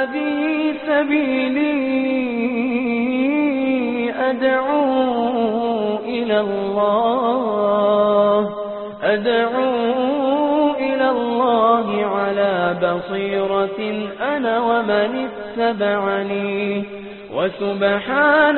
هذه سبيلي أدعو إلى الله أدعو إلى الله على بصيرة أنا ومن اتبعني وسبحان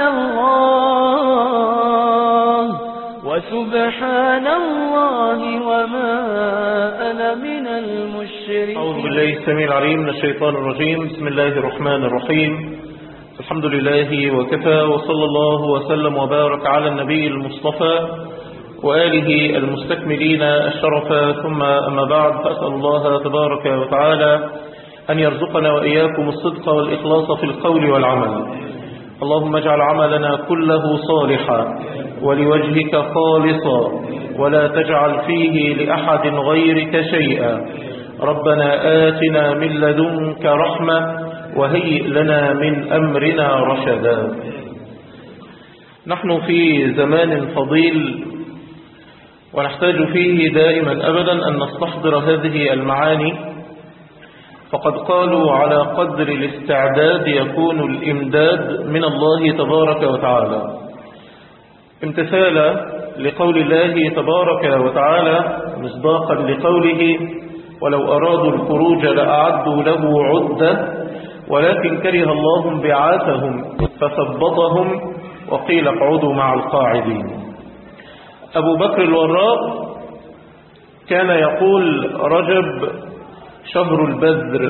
الله وسبحان الله وما أنا من المشركين أعوذ بالله السميع العليم من الشيطان الرجيم بسم الله الرحمن الرحيم الحمد لله وكفى وصلى الله وسلم وبارك على النبي المصطفى وآله المستكملين الشرف ثم أما بعد فأسأل الله تبارك وتعالى أن يرزقنا وإياكم الصدق والإخلاص في القول والعمل اللهم اجعل عملنا كله صالحا ولوجهك خالصا ولا تجعل فيه لأحد غيرك شيئا ربنا آتنا من لدنك رحمة وهيئ لنا من أمرنا رشدا نحن في زمان فضيل ونحتاج فيه دائما أبدا أن نستحضر هذه المعاني فقد قالوا على قدر الاستعداد يكون الإمداد من الله تبارك وتعالى امتثالا لقول الله تبارك وتعالى مصداقا لقوله ولو أرادوا الخروج لأعدوا له عدة ولكن كره الله بعاثهم فثبطهم وقيل اقعدوا مع القاعدين أبو بكر الوراء كان يقول رجب شهر البذر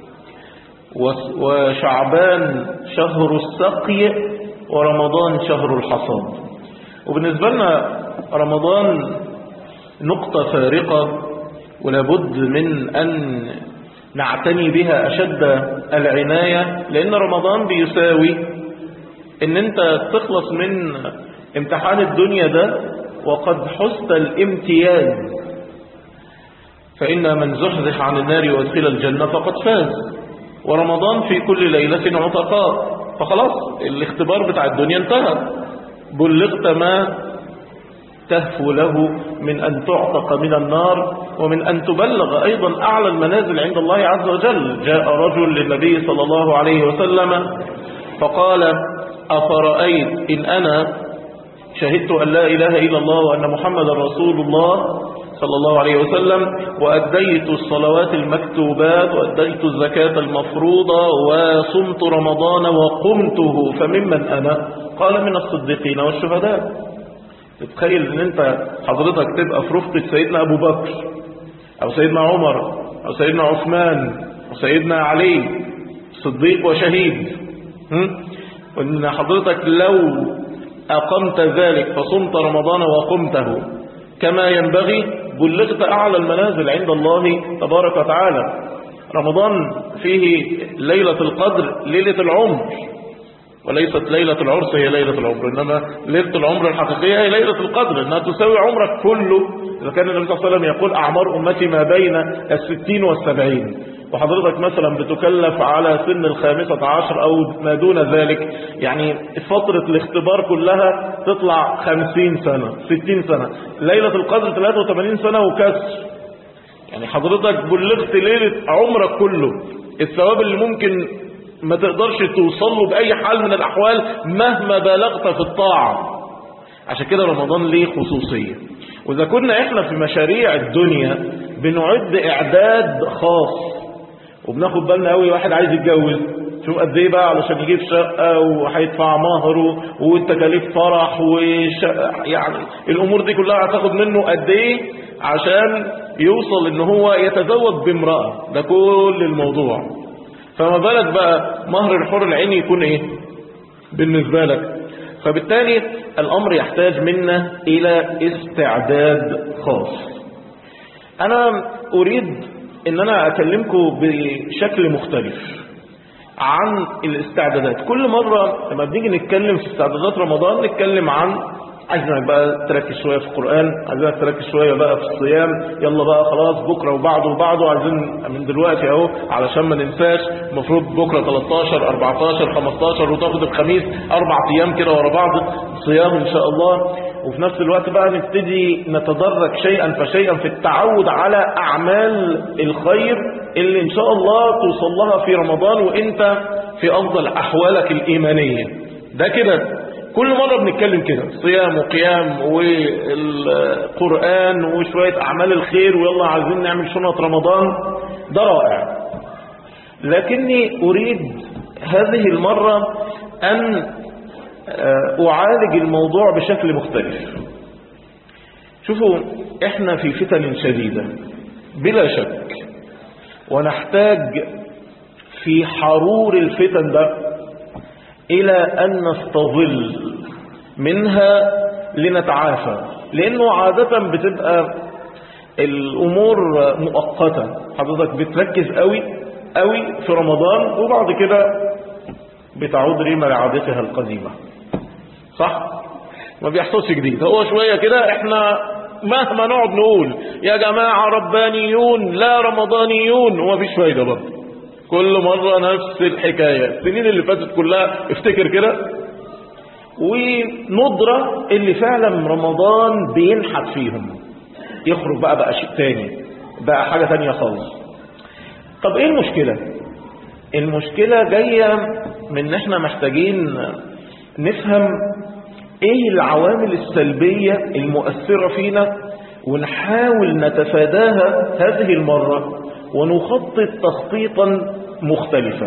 وشعبان شهر السقي ورمضان شهر الحصاد وبالنسبة لنا رمضان نقطة فارقة ولابد من أن نعتني بها أشد العناية لأن رمضان بيساوي أن أنت تخلص من امتحان الدنيا ده وقد حست الامتياز فإن من زحزح عن النار وادخل الجنة فقد فاز ورمضان في كل ليلة عتقاء فخلاص الاختبار بتاع الدنيا انتهى بلغت ما تهفو له من أن تعتق من النار ومن أن تبلغ أيضا أعلى المنازل عند الله عز وجل جاء رجل للنبي صلى الله عليه وسلم فقال أفرأيت إن أنا شهدت أن لا إله إلا الله وأن محمد رسول الله صلى الله عليه وسلم وأديت الصلوات المكتوبات وأديت الزكاة المفروضة وصمت رمضان وقمته فممن أنا قال من الصديقين والشهداء تتخيل ان انت حضرتك تبقى في رفقة سيدنا ابو بكر او سيدنا عمر او سيدنا عثمان او سيدنا علي صديق وشهيد وان حضرتك لو اقمت ذلك فصمت رمضان وقمته كما ينبغي بلغت اعلى المنازل عند الله تبارك وتعالى رمضان فيه ليلة القدر ليلة العمر وليست ليلة العرس هي ليلة العمر إنما ليلة العمر الحقيقية هي ليلة القدر إنها تساوي عمرك كله إذا كان النبي صلى الله عليه وسلم يقول أعمار أمتي ما بين الستين والسبعين وحضرتك مثلا بتكلف على سن الخامسة عشر أو ما دون ذلك يعني فترة الاختبار كلها تطلع خمسين سنة ستين سنة ليلة القدر 83 سنة وكسر يعني حضرتك بلغت ليلة عمرك كله الثواب اللي ممكن ما تقدرش توصل له بأي حال من الأحوال مهما بلغت في الطاعة عشان كده رمضان ليه خصوصية وإذا كنا إحنا في مشاريع الدنيا بنعد إعداد خاص وبناخد بالنا قوي واحد عايز يتجوز شوف قد ايه بقى علشان يجيب شقة وهيدفع مهره والتكاليف فرح وش يعني الامور دي كلها هتاخد منه قد ايه عشان يوصل ان هو يتزوج بامرأة ده كل الموضوع فما بالك بقى مهر الحر العين يكون ايه بالنسبة لك فبالتالي الامر يحتاج منا الى استعداد خاص انا اريد ان انا اكلمكم بشكل مختلف عن الاستعدادات كل مرة لما بنيجي نتكلم في استعدادات رمضان نتكلم عن عايزينك بقى تركز شوية في القرآن عايزينك تركز شوية بقى في الصيام يلا بقى خلاص بكرة وبعده وبعده عايزين من دلوقتي اهو علشان ما ننساش المفروض بكرة 13 14 15 وتاخد الخميس اربع ايام كده ورا بعض صيام ان شاء الله وفي نفس الوقت بقى نبتدي نتدرج شيئا فشيئا في التعود على اعمال الخير اللي ان شاء الله توصل لها في رمضان وانت في افضل احوالك الايمانية ده كده كل مرة بنتكلم كده صيام وقيام والقرآن وشوية اعمال الخير ويلا عايزين نعمل شنط رمضان ده رائع لكني اريد هذه المرة ان اعالج الموضوع بشكل مختلف شوفوا احنا في فتن شديدة بلا شك ونحتاج في حرور الفتن ده الى ان نستظل منها لنتعافى لانه عادة بتبقى الامور مؤقتة حضرتك بتركز قوي قوي في رمضان وبعد كده بتعود ريما لعادتها القديمة صح ما بيحصلش جديد هو شوية كده احنا مهما نقعد نقول يا جماعة ربانيون لا رمضانيون وما فيش فايدة برضه كل مرة نفس الحكاية السنين اللي فاتت كلها افتكر كده وندرة اللي فعلا رمضان بينحت فيهم يخرج بقى بقى شيء تاني بقى حاجة تانية خالص طب ايه المشكلة المشكلة جاية من ان احنا محتاجين نفهم ايه العوامل السلبية المؤثرة فينا ونحاول نتفاداها هذه المرة ونخطط تخطيطا مختلفا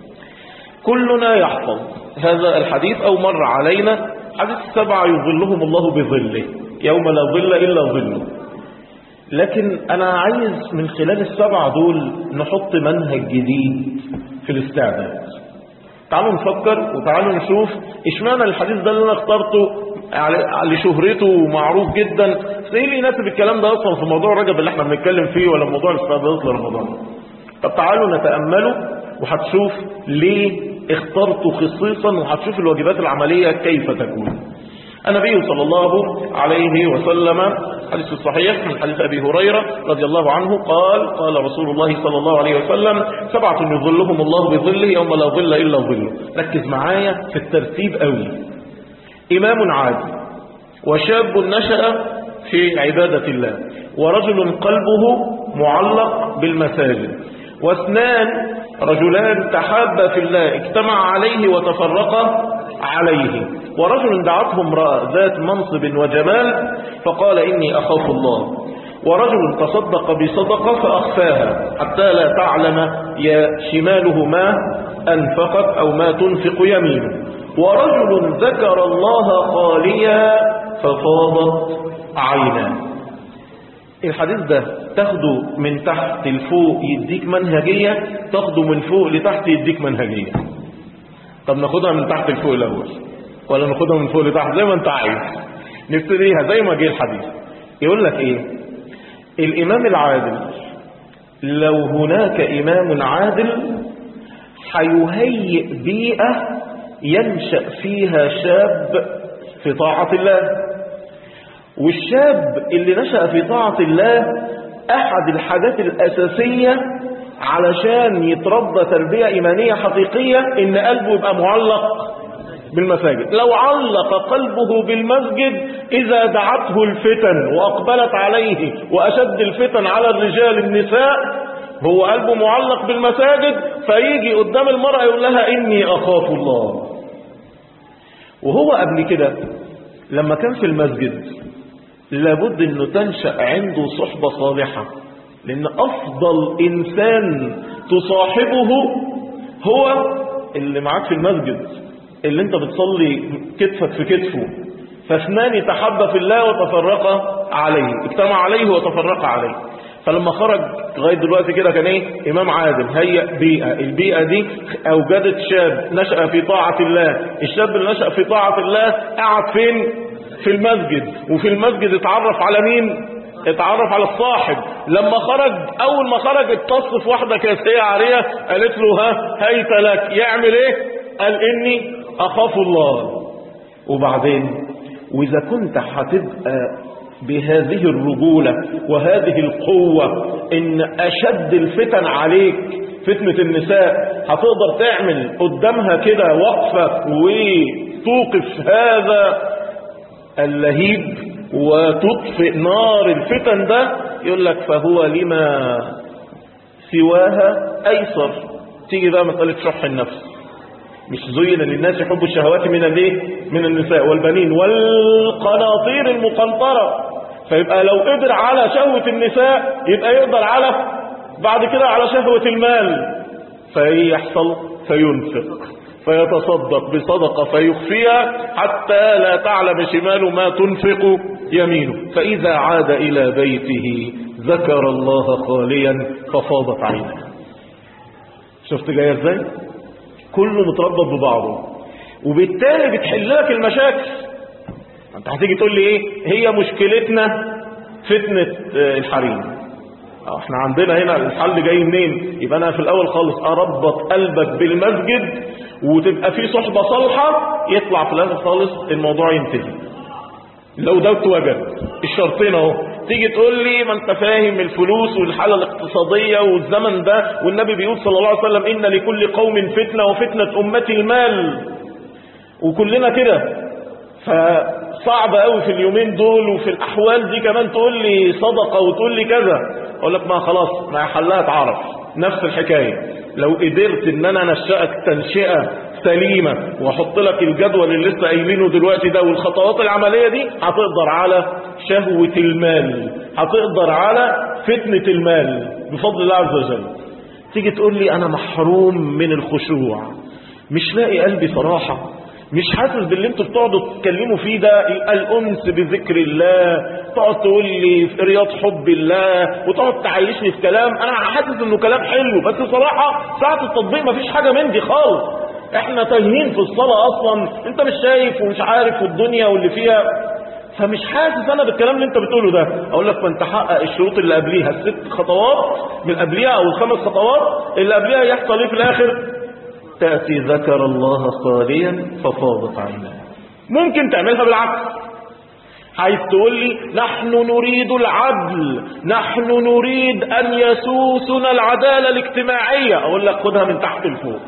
كلنا يحفظ هذا الحديث او مر علينا حديث السبعة يظلهم الله بظله يوم لا ظل الا ظله لكن انا عايز من خلال السبعة دول نحط منهج جديد في الاستعداد تعالوا نفكر وتعالوا نشوف اشمعنى الحديث ده اللي انا اخترته لشهرته معروف جدا ايه اللي يناسب الكلام ده اصلا في موضوع رجب اللي احنا بنتكلم فيه ولا موضوع الاستعدادات لرمضان طب تعالوا نتأمله وهتشوف ليه اخترته خصيصا وهتشوف الواجبات العملية كيف تكون النبي صلى الله عليه وسلم حديث الصحيح من حديث أبي هريرة رضي الله عنه قال قال رسول الله صلى الله عليه وسلم سبعة يظلهم الله بظله يوم لا ظل إلا ظله ركز معايا في الترتيب قوي إمام عادل وشاب نشأ في عبادة الله ورجل قلبه معلق بالمساجد واثنان رجلان تحابا في الله اجتمع عليه وتفرقا عليه ورجل دعته امرأة ذات منصب وجمال فقال إني أخاف الله ورجل تصدق بصدقة فأخفاها حتى لا تعلم يا شماله ما أنفقت أو ما تنفق يمينه ورجل ذكر الله خاليا ففاضت عيناه الحديث ده تاخده من تحت لفوق يديك منهجية تاخده من فوق لتحت يديك منهجية طب ناخدها من تحت لفوق الأول ولا ناخدها من فوق لتحت زي ما انت عايز نبتديها زي ما جه الحديث يقول لك ايه الإمام العادل لو هناك إمام عادل هيهيئ بيئة ينشأ فيها شاب في طاعة الله والشاب اللي نشأ في طاعة الله أحد الحاجات الأساسية علشان يتربى تربية إيمانية حقيقية إن قلبه يبقى معلق بالمساجد لو علق قلبه بالمسجد إذا دعته الفتن وأقبلت عليه وأشد الفتن على الرجال النساء هو قلبه معلق بالمساجد فيجي قدام المرأة يقول لها إني أخاف الله وهو قبل كده لما كان في المسجد لابد انه تنشأ عنده صحبة صالحة لان افضل انسان تصاحبه هو اللي معاك في المسجد اللي انت بتصلي كتفك في كتفه فاثنان تحب في الله وتفرقا عليه اجتمع عليه وتفرقا عليه فلما خرج لغايه دلوقتي كده كان ايه امام عادل هيئ بيئه البيئه دي اوجدت شاب نشأ في طاعه الله الشاب اللي نشأ في طاعه الله قعد فين في المسجد وفي المسجد اتعرف على مين اتعرف على الصاحب لما خرج اول ما خرج اتص في واحده كاسيه عاريه قالت له ها هيت لك يعمل ايه قال اني اخاف الله وبعدين واذا كنت هتبقى بهذه الرجولة وهذه القوة ان اشد الفتن عليك فتنة النساء هتقدر تعمل قدامها كده وقفة وتوقف هذا اللهيب وتطفئ نار الفتن ده يقول لك فهو لما سواها أيسر تيجي بقى مسألة شح النفس مش زين للناس يحبوا الشهوات من الايه من النساء والبنين والقناطير المقنطرة فيبقى لو قدر على شهوة النساء يبقى يقدر على بعد كده على شهوة المال فيحصل فينفق فيتصدق بصدقة فيخفيها حتى لا تعلم شمال ما تنفق يمينه فإذا عاد إلى بيته ذكر الله خاليا ففاضت عينه شفت جاية ازاي كله متربط ببعضه وبالتالي بتحل لك المشاكل انت هتيجي تقول لي ايه هي مشكلتنا فتنة الحريم احنا عندنا هنا الحل جاي منين يبقى انا في الاول خالص اربط قلبك بالمسجد وتبقى في صحبة صالحة يطلع في الاخر خالص الموضوع ينتهي لو ده اتوجد الشرطين اهو تيجي تقول لي ما انت فاهم الفلوس والحالة الاقتصادية والزمن ده والنبي بيقول صلى الله عليه وسلم ان لكل قوم فتنة وفتنة امتي المال وكلنا كده فصعب قوي في اليومين دول وفي الاحوال دي كمان تقول لي صدقة وتقول لي كذا اقول لك ما خلاص ما حلها تعرف نفس الحكاية لو قدرت ان انا انشأك تنشئة سليمة واحط لك الجدول اللي لسه قايلينه دلوقتي ده والخطوات العملية دي هتقدر على شهوة المال هتقدر على فتنة المال بفضل الله عز وجل تيجي تقول لي انا محروم من الخشوع مش لاقي قلبي صراحة مش حاسس باللي انتوا بتقعدوا تتكلموا فيه ده الانس بذكر الله تقعد تقول لي في رياض حب الله وتقعد تعيشني في كلام انا حاسس انه كلام حلو بس صراحة ساعة التطبيق مفيش حاجة من دي خالص احنا تايهين في الصلاة اصلا انت مش شايف ومش عارف والدنيا واللي فيها فمش حاسس انا بالكلام اللي انت بتقوله ده اقول لك ما انت حقق الشروط اللي قبليها الست خطوات من قبليها او الخمس خطوات اللي قبليها يحصل ايه في الاخر تأتي ذكر الله خاليا ففاضت عيناه ممكن تعملها بالعكس عايز تقول لي نحن نريد العدل نحن نريد ان يسوسنا العدالة الاجتماعية اقول لك خدها من تحت لفوق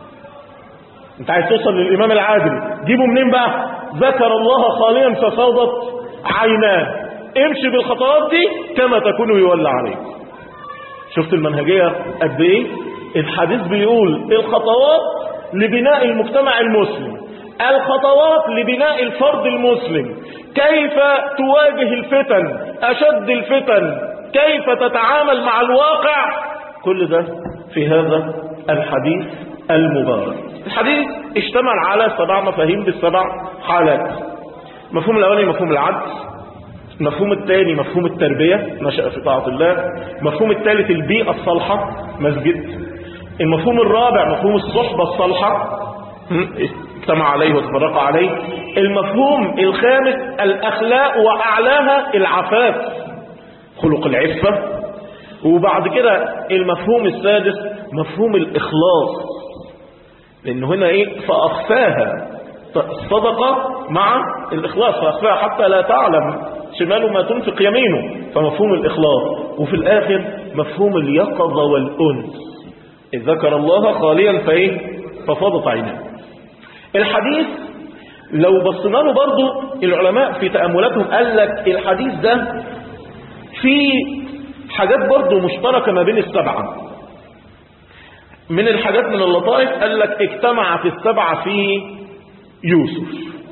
انت عايز توصل للامام العادل جيبه منين بقى ذكر الله خاليا ففاضت عيناه امشي بالخطوات دي كما تكون يولى عليك شفت المنهجية قد ايه الحديث بيقول الخطوات لبناء المجتمع المسلم الخطوات لبناء الفرد المسلم كيف تواجه الفتن أشد الفتن كيف تتعامل مع الواقع كل ده في هذا الحديث المبارك الحديث اشتمل على سبع مفاهيم بالسبع حالات مفهوم الأولاني مفهوم العدل المفهوم الثاني مفهوم التربية نشأ في طاعة الله المفهوم الثالث البيئة الصالحة مسجد المفهوم الرابع مفهوم الصحبة الصالحة اجتمع عليه وتفرق عليه المفهوم الخامس الأخلاق وأعلاها العفاف خلق العفة وبعد كده المفهوم السادس مفهوم الإخلاص لأن هنا إيه فأخفاها الصدقة مع الإخلاص فأخفاها حتى لا تعلم شمال ما تنفق يمينه فمفهوم الإخلاص وفي الآخر مفهوم اليقظة والأنس إذ ذكر الله خاليا فإيه ففاضت عيناه الحديث لو بصينا له برضو العلماء في تأملاتهم قال لك الحديث ده في حاجات برضو مشتركة ما بين السبعة من الحاجات من اللطائف قال لك اجتمع في السبعة في يوسف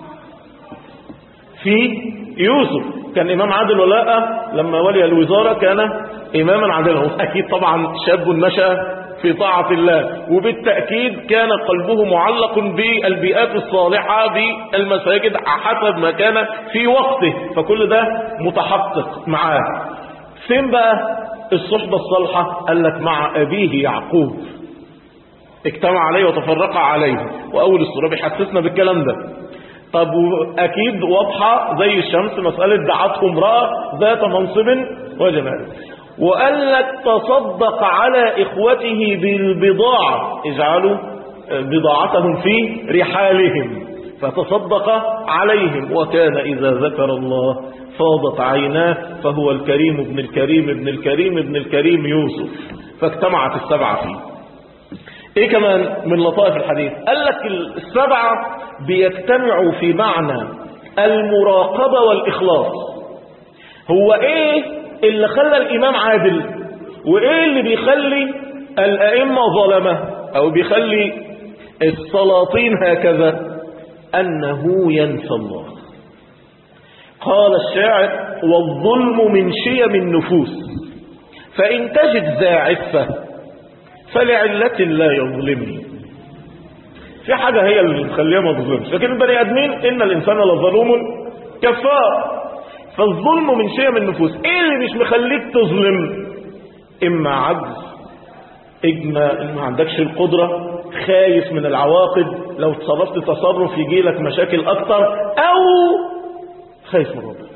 في يوسف كان إمام عادل ولا لا لما ولي الوزارة كان إماما عادلا أكيد طبعا شاب نشأ في طاعة الله وبالتأكيد كان قلبه معلق بالبيئات الصالحة بالمساجد حسب ما كان في وقته فكل ده متحقق معاه فين بقى الصحبة الصالحة قال لك مع أبيه يعقوب اجتمع عليه وتفرق عليه وأول الصورة بيحسسنا بالكلام ده طب أكيد واضحة زي الشمس مسألة دعته امرأة ذات منصب وجمال وقال لك تصدق على إخوته بالبضاعة اجعلوا بضاعتهم في رحالهم فتصدق عليهم وكان إذا ذكر الله فاضت عيناه فهو الكريم ابن الكريم ابن الكريم ابن الكريم يوسف فاجتمعت السبعة فيه ايه كمان من لطائف الحديث قال لك السبعة بيجتمعوا في معنى المراقبة والإخلاص هو ايه اللي خلى الإمام عادل وإيه اللي بيخلي الأئمة ظلمة أو بيخلي السلاطين هكذا أنه ينسى الله قال الشاعر والظلم من شيم النفوس فإن تجد ذا عفة فلعلة لا يظلمني في حاجة هي اللي مخليها ما تظلمش لكن البني آدمين إن الإنسان لظلوم كفار فالظلم من شيم النفوس إيه اللي مش مخليك تظلم إما عجز إما إن ما عندكش القدرة خايف من العواقب لو تصرفت تصرف يجي لك مشاكل أكتر أو خايف من ربنا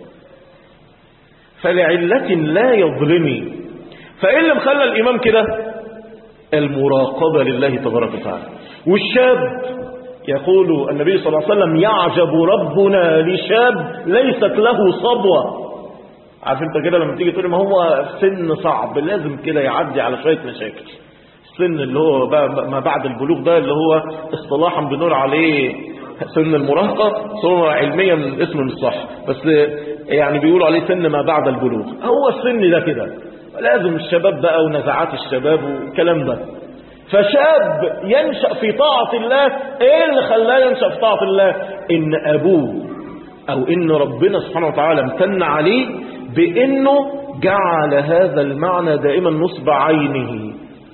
فلعلة لا يظلمي فإيه اللي مخلى الإمام كده المراقبة لله تبارك وتعالى والشاب يقول النبي صلى الله عليه وسلم يعجب ربنا لشاب ليست له صبوة عارف انت كده لما تيجي تقول ما هو سن صعب لازم كده يعدي على شوية مشاكل السن اللي هو بقى ما بعد البلوغ ده اللي هو اصطلاحا بنقول عليه سن المراهقة هو علميا اسمه مش صح بس يعني بيقولوا عليه سن ما بعد البلوغ هو السن ده كده لازم الشباب بقى ونزعات الشباب والكلام ده فشاب ينشأ في طاعة الله ايه اللي خلاه ينشأ في طاعة الله ان ابوه او ان ربنا سبحانه وتعالى امتن عليه بانه جعل هذا المعنى دائما نصب عينه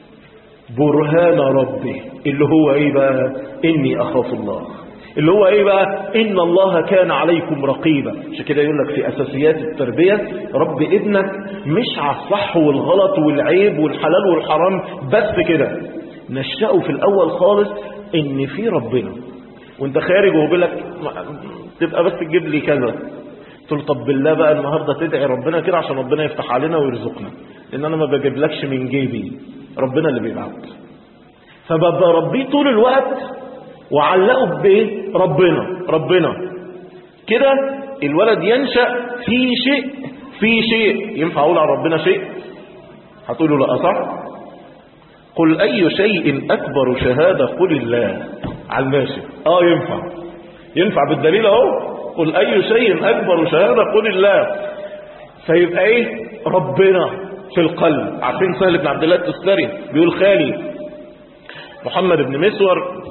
برهان ربه اللي هو ايه بقى اني اخاف الله اللي هو ايه بقى ان الله كان عليكم رقيبا عشان كده يقول لك في اساسيات التربيه رب ابنك مش على الصح والغلط والعيب والحلال والحرام بس كده نشأه في الاول خالص ان في ربنا وانت خارج وهو بيقول لك تبقى بس تجيب لي كذا تقول طب بالله بقى النهارده تدعي ربنا كده عشان ربنا يفتح علينا ويرزقنا لان انا ما بجيبلكش من جيبي ربنا اللي بيبعت فببقى ربيه طول الوقت وعلقه بايه ربنا ربنا كده الولد ينشأ في شيء في شيء ينفع اقول على ربنا شيء هتقولوا لا صح قل اي شيء اكبر شهادة قل الله على الماشي اه ينفع ينفع بالدليل اهو قل اي شيء اكبر شهادة قل الله فيبقى ايه ربنا في القلب عارفين سهل بن عبد الله التستري بيقول خالي محمد بن مسور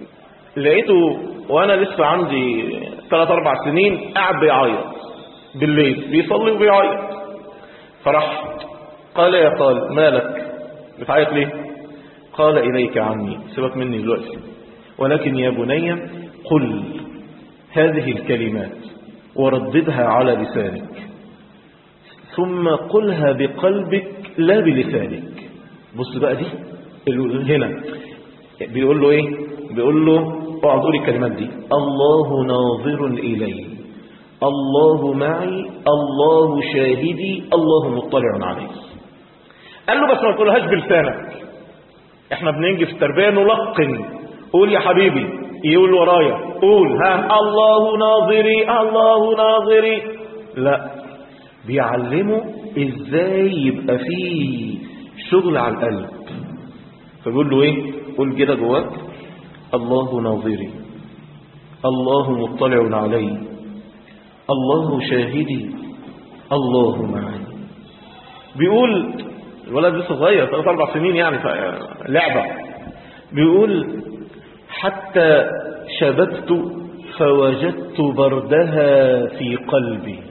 لقيته وانا لسه عندي 3 4 سنين قاعد بيعيط بالليل بيصلي وبيعيط فراح قال يا قال مالك بتعيط ليه قال اليك عني سيبك مني دلوقتي ولكن يا بني قل هذه الكلمات ورددها على لسانك ثم قلها بقلبك لا بلسانك بص بقى دي هنا بيقول له ايه بيقول له اقعد قول الكلمات دي الله ناظر إلي الله معي الله شاهدي الله مطلع علي قال له بس ما تقولهاش بلسانك احنا بننجي في التربية نلقن قول يا حبيبي يقول ورايا قول ها الله ناظري الله ناظري لا بيعلمه ازاي يبقى فيه شغل على القلب فبيقول له ايه قول كده جواك الله ناظري الله مطلع علي الله شاهدي الله معي بيقول الولد لسه صغير ثلاث اربع سنين يعني لعبة بيقول حتى شببت فوجدت بردها في قلبي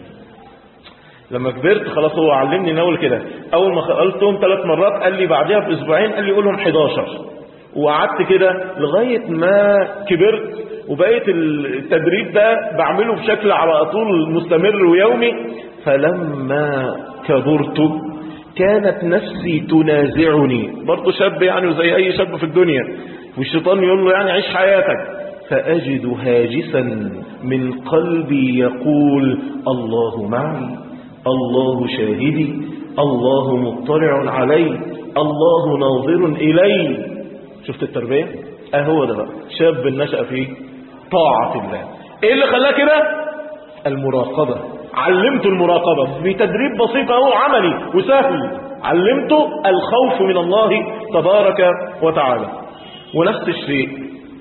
لما كبرت خلاص هو علمني نقول كده اول ما قلتهم ثلاث مرات قال لي بعدها باسبوعين قال لي قولهم 11 وقعدت كده لغاية ما كبرت وبقيت التدريب ده بعمله بشكل على طول مستمر ويومي فلما كبرت كانت نفسي تنازعني برضه شاب يعني وزي اي شاب في الدنيا والشيطان يقول له يعني عيش حياتك فأجد هاجسا من قلبي يقول الله معي الله شاهدي الله مطلع علي الله ناظر إلي شفت التربية اهو ده بقى شاب نشأ في طاعة الله ايه اللي خلاه كده المراقبة علمته المراقبة بتدريب بسيط اهو عملي وسهل علمته الخوف من الله تبارك وتعالى ونفس الشيء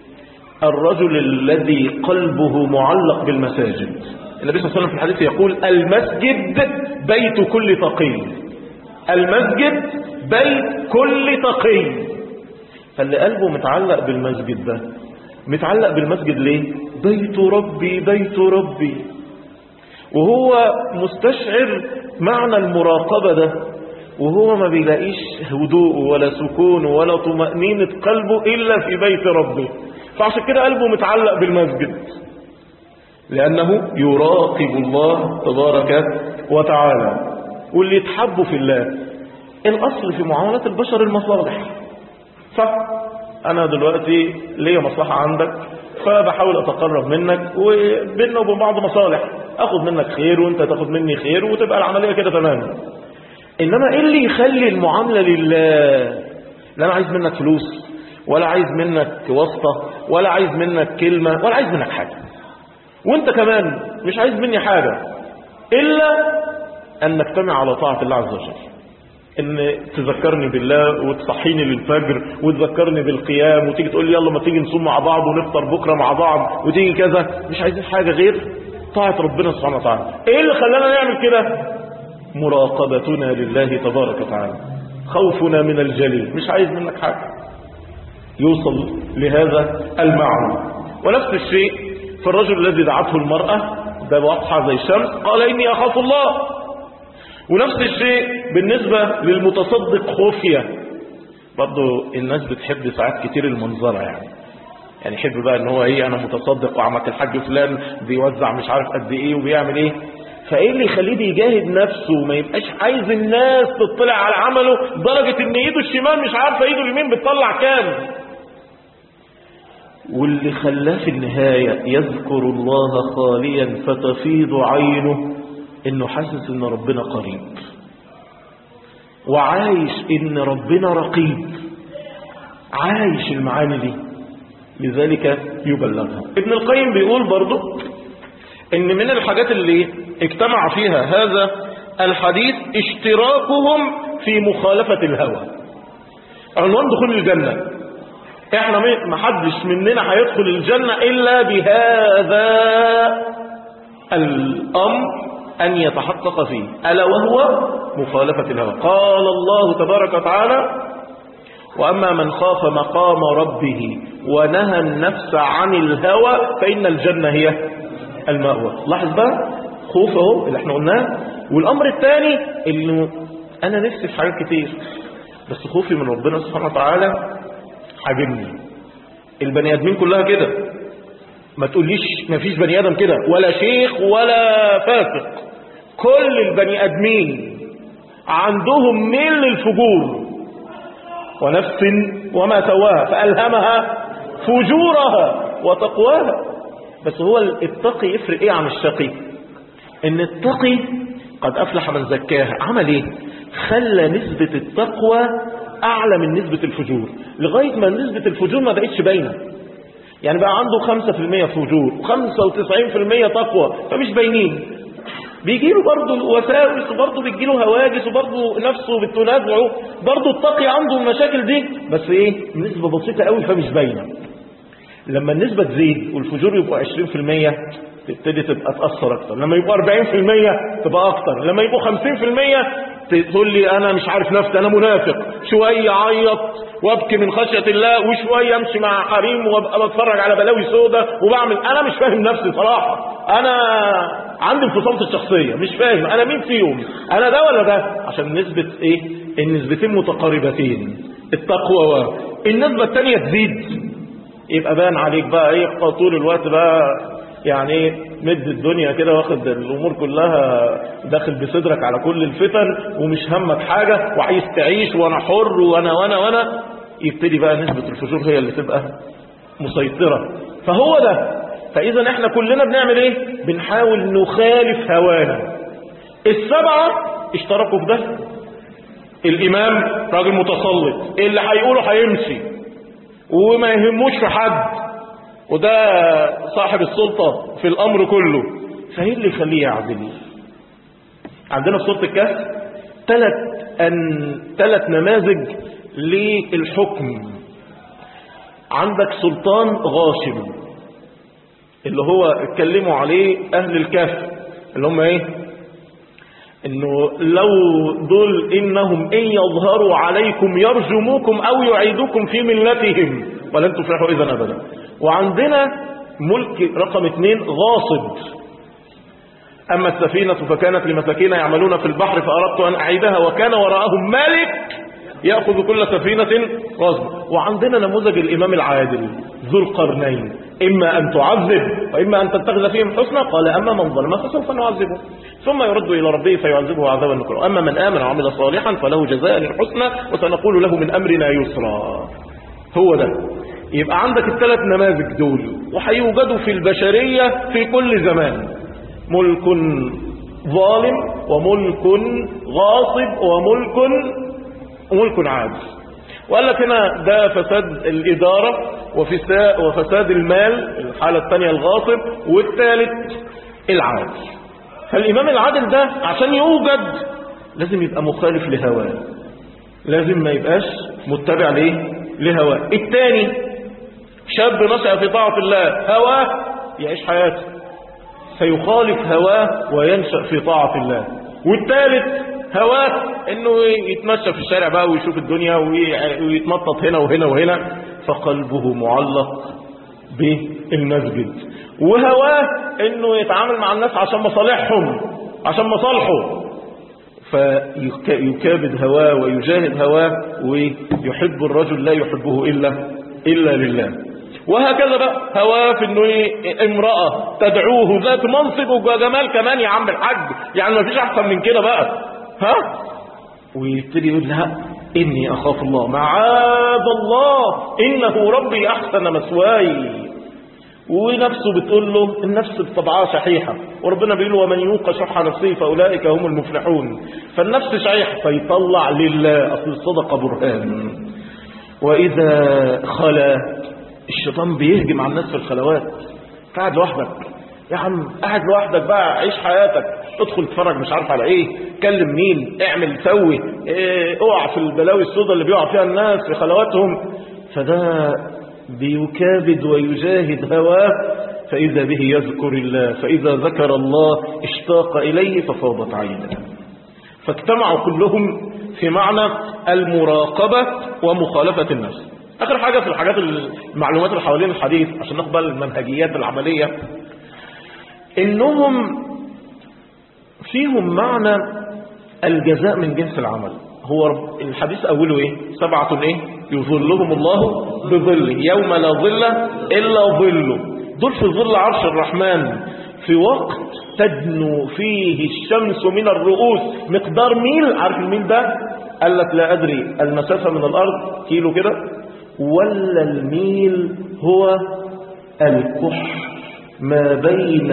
الرجل الذي قلبه معلق بالمساجد النبي صلى الله عليه وسلم في الحديث يقول المسجد بيت كل تقي المسجد بيت كل تقي فاللي قلبه متعلق بالمسجد ده متعلق بالمسجد ليه بيت ربي بيت ربي وهو مستشعر معنى المراقبة ده وهو ما بيلاقيش هدوء ولا سكون ولا طمأنينة قلبه إلا في بيت ربه فعشان كده قلبه متعلق بالمسجد لأنه يراقب الله تبارك وتعالى واللي يتحب في الله الأصل في معاملة البشر المصالح صح أنا دلوقتي ليا مصلحة عندك فبحاول أتقرب منك وبيننا وبين بعض مصالح أخذ منك خير وأنت تاخد مني خير وتبقى العملية كده تمام إنما إيه اللي يخلي المعاملة لله لا أنا عايز منك فلوس ولا عايز منك واسطة ولا عايز منك كلمة ولا عايز منك حاجة وانت كمان مش عايز مني حاجة إلا أن نجتمع على طاعة الله عز وجل ان تذكرني بالله وتصحيني للفجر وتذكرني بالقيام وتيجي تقول لي يلا ما تيجي نصوم مع بعض ونفطر بكرة مع بعض وتيجي كذا مش عايزين حاجة غير طاعة ربنا سبحانه وتعالى ايه اللي خلانا نعمل كده مراقبتنا لله تبارك وتعالى خوفنا من الجليل مش عايز منك حاجة يوصل لهذا المعنى ونفس الشيء في الرجل الذي دعته المرأة ده واضحة زي الشمس قال إني أخاف الله ونفس الشيء بالنسبة للمتصدق خفية برضو الناس بتحب ساعات كتير المنظرة يعني يعني يحب بقى ان هو ايه انا متصدق وعمك الحاج فلان بيوزع مش عارف قد ايه وبيعمل ايه فايه اللي يخليه بيجاهد نفسه وما يبقاش عايز الناس تطلع على عمله لدرجة ان ايده الشمال مش عارفة ايده اليمين بتطلع كام واللي خلاه في النهاية يذكر الله خاليا فتفيض عينه انه حاسس ان ربنا قريب وعايش ان ربنا رقيب عايش المعاني دي لذلك يبلغها ابن القيم بيقول برضو ان من الحاجات اللي اجتمع فيها هذا الحديث اشتراكهم في مخالفة الهوى عنوان دخول الجنة احنا ما حدش مننا هيدخل الجنة الا بهذا الامر أن يتحقق فيه ألا وهو مخالفة الهوى قال الله تبارك وتعالى وأما من خاف مقام ربه ونهى النفس عن الهوى فإن الجنة هي المأوى لاحظ بقى خوفه اللي احنا قلناه والأمر الثاني انه أنا نفسي في حاجات كتير بس خوفي من ربنا سبحانه وتعالى حاجمني البني آدمين كلها كده ما تقوليش ما فيش بني آدم كده ولا شيخ ولا فاسق كل البني آدمين عندهم ميل للفجور ونفس وما سواها فألهمها فجورها وتقواها بس هو التقي يفرق ايه عن الشقي ان التقي قد أفلح من زكاها عمل ايه خلى نسبة التقوى أعلى من نسبة الفجور لغاية ما نسبة الفجور ما بقتش باينة يعني بقى عنده 5% فجور و95% تقوى فمش باينين بيجي له برضه وساوس وبرضه بيجي له هواجس وبرضه نفسه بتنازعه برضه التقي عنده المشاكل دي بس ايه نسبة بسيطة قوي فمش باينة لما النسبة تزيد والفجور يبقوا 20% تبتدي تبقى تأثر أكتر لما يبقوا 40% تبقى أكتر لما يبقوا 50% تقول لي أنا مش عارف نفسي أنا منافق شوية عيط وابكي من خشية الله وشوية امشي مع حريم وابقى بتفرج على بلاوي سودة وبعمل أنا مش فاهم نفسي صراحة أنا عندي انفصام في الشخصية مش فاهم أنا مين فيهم أنا ده ولا ده عشان نسبة إيه النسبتين متقاربتين التقوى و... النسبة الثانية تزيد يبقى بان عليك بقى ايه طول الوقت بقى يعني ايه مد الدنيا كده واخد الامور كلها داخل بصدرك على كل الفتن ومش همك حاجة وعايز تعيش وانا حر وانا وانا وانا يبتدي بقى نسبة الفجور هي اللي تبقى مسيطرة فهو ده فاذا احنا كلنا بنعمل ايه بنحاول نخالف هوانا السبعة اشتركوا في ده الامام راجل متسلط اللي هيقوله هيمشي وما يهموش في حد وده صاحب السلطة في الأمر كله فايه اللي يخليه يعدل عندنا في سورة الكهف ثلاث أن ثلاث نماذج للحكم عندك سلطان غاشم اللي هو اتكلموا عليه أهل الكهف اللي هم ايه انه لو دول انهم ان يظهروا عليكم يرجموكم او يعيدوكم في ملتهم ولن تفلحوا اذا ابدا وعندنا ملك رقم اثنين غاصب اما السفينة فكانت لمساكين يعملون في البحر فاردت ان اعيدها وكان وراءهم ملك يأخذ كل سفينة غصب وعندنا نموذج الإمام العادل ذو القرنين إما أن تعذب وإما أن تتخذ فيهم حسنا قال أما من ظلم فسوف نعذبه ثم يرد إلى ربه فيعذبه عذابا نكرا أما من آمن وعمل صالحا فله جزاء الحسنى وسنقول له من أمرنا يسرا هو ده يبقى عندك الثلاث نماذج دول وهيوجدوا في البشرية في كل زمان ملك ظالم وملك غاصب وملك ملك عادل وقال لك هنا ده فساد الإدارة وفساد, وفساد المال الحالة الثانية الغاصب والثالث العادل فالإمام العادل ده عشان يوجد لازم يبقى مخالف لهواه لازم ما يبقاش متبع ليه لهواه الثاني شاب نشأ في طاعة الله هواه يعيش حياته فيخالف هواه وينشأ في طاعة الله والثالث هواه انه يتمشى في الشارع بقى ويشوف الدنيا ويتنطط هنا وهنا وهنا فقلبه معلق بالمسجد وهواه انه يتعامل مع الناس عشان مصالحهم عشان مصالحه فيكابد هواه ويجاهد هواه ويحب الرجل لا يحبه إلا إلا لله وهكذا بقى هواه في انه امرأة تدعوه ذات منصب وجمال كمان يا عم الحاج يعني ما فيش احسن من كده بقى ها ويبتدي يقول لها إني أخاف الله معاذ الله إنه ربي أحسن مسواي ونفسه بتقول له النفس بطبعها شحيحة وربنا بيقول ومن يوق شح نفسه فأولئك هم المفلحون فالنفس شحيح فيطلع لله أصل الصدقة برهان وإذا خلا الشيطان بيهجم على الناس في الخلوات قاعد لوحدك يا عم قاعد لوحدك بقى عيش حياتك ادخل اتفرج مش عارف على ايه كلم مين اعمل سوي ايه اقع في البلاوي السوداء اللي بيقع فيها الناس في خلواتهم فده بيكابد ويجاهد هواه فإذا به يذكر الله فإذا ذكر الله اشتاق إليه ففاضت عينه فاجتمعوا كلهم في معنى المراقبة ومخالفة النفس آخر حاجة في الحاجات المعلومات اللي حوالين الحديث عشان نقبل المنهجيات العملية إنهم فيهم معنى الجزاء من جنس العمل هو الحديث أوله إيه سبعة إيه يظلهم الله بظله يوم لا ظل إلا ظله دول في ظل عرش الرحمن في وقت تدنو فيه الشمس من الرؤوس مقدار ميل عارف الميل ده قال لك لا أدري المسافة من الأرض كيلو كده ولا الميل هو الكح ما بين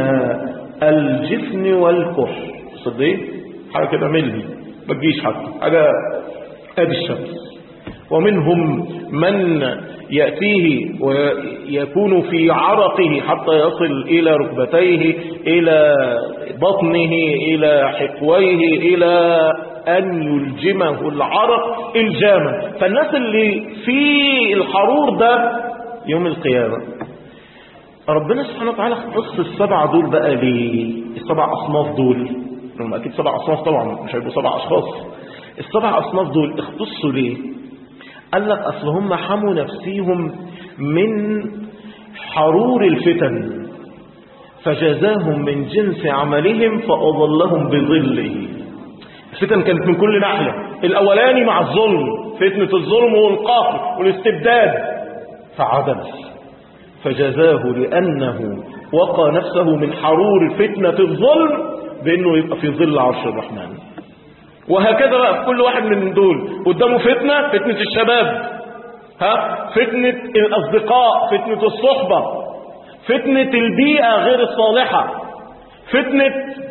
الجفن والكح صدق حاجة كده ملي ما تجيش حتى حاجة ادي الشمس ومنهم من يأتيه ويكون في عرقه حتى يصل إلى ركبتيه إلى بطنه إلى حقويه إلى أن يلجمه العرق الجاما فالناس اللي في الحرور ده يوم القيامة ربنا سبحانه وتعالى خص السبعة دول بقى ليه السبع أصناف دول هم أكيد سبع أصناف طبعا مش هيبقوا سبع أشخاص السبع أصناف دول اختصوا ليه قال لك أصل هم حموا نفسيهم من حرور الفتن فجزاهم من جنس عملهم فأضلهم بظله الفتن كانت من كل ناحية الأولاني مع الظلم فتنة الظلم والقهر والاستبداد فعدل فجزاه لأنه وقى نفسه من حرور فتنة الظلم بأنه يبقى في ظل عرش الرحمن وهكذا بقى في كل واحد من دول قدامه فتنة فتنة الشباب ها فتنة الأصدقاء فتنة الصحبة فتنة البيئة غير الصالحة فتنة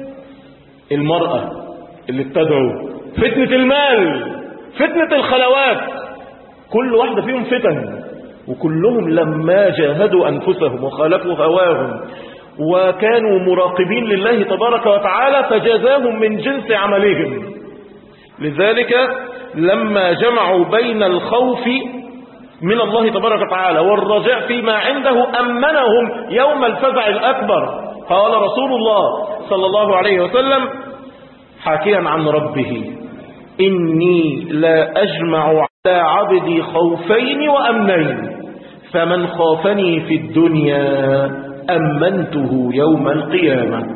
المرأة اللي بتدعو فتنة المال فتنة الخلوات كل واحدة فيهم فتن وكلهم لما جاهدوا أنفسهم وخالفوا هواهم وكانوا مراقبين لله تبارك وتعالى فجزاهم من جنس عملهم لذلك لما جمعوا بين الخوف من الله تبارك وتعالى والرجاء فيما عنده أمنهم يوم الفزع الأكبر قال رسول الله صلى الله عليه وسلم حاكيا عن ربه إني لا أجمع على عبدي خوفين وأمنين فمن خافني في الدنيا أمنته يوم القيامة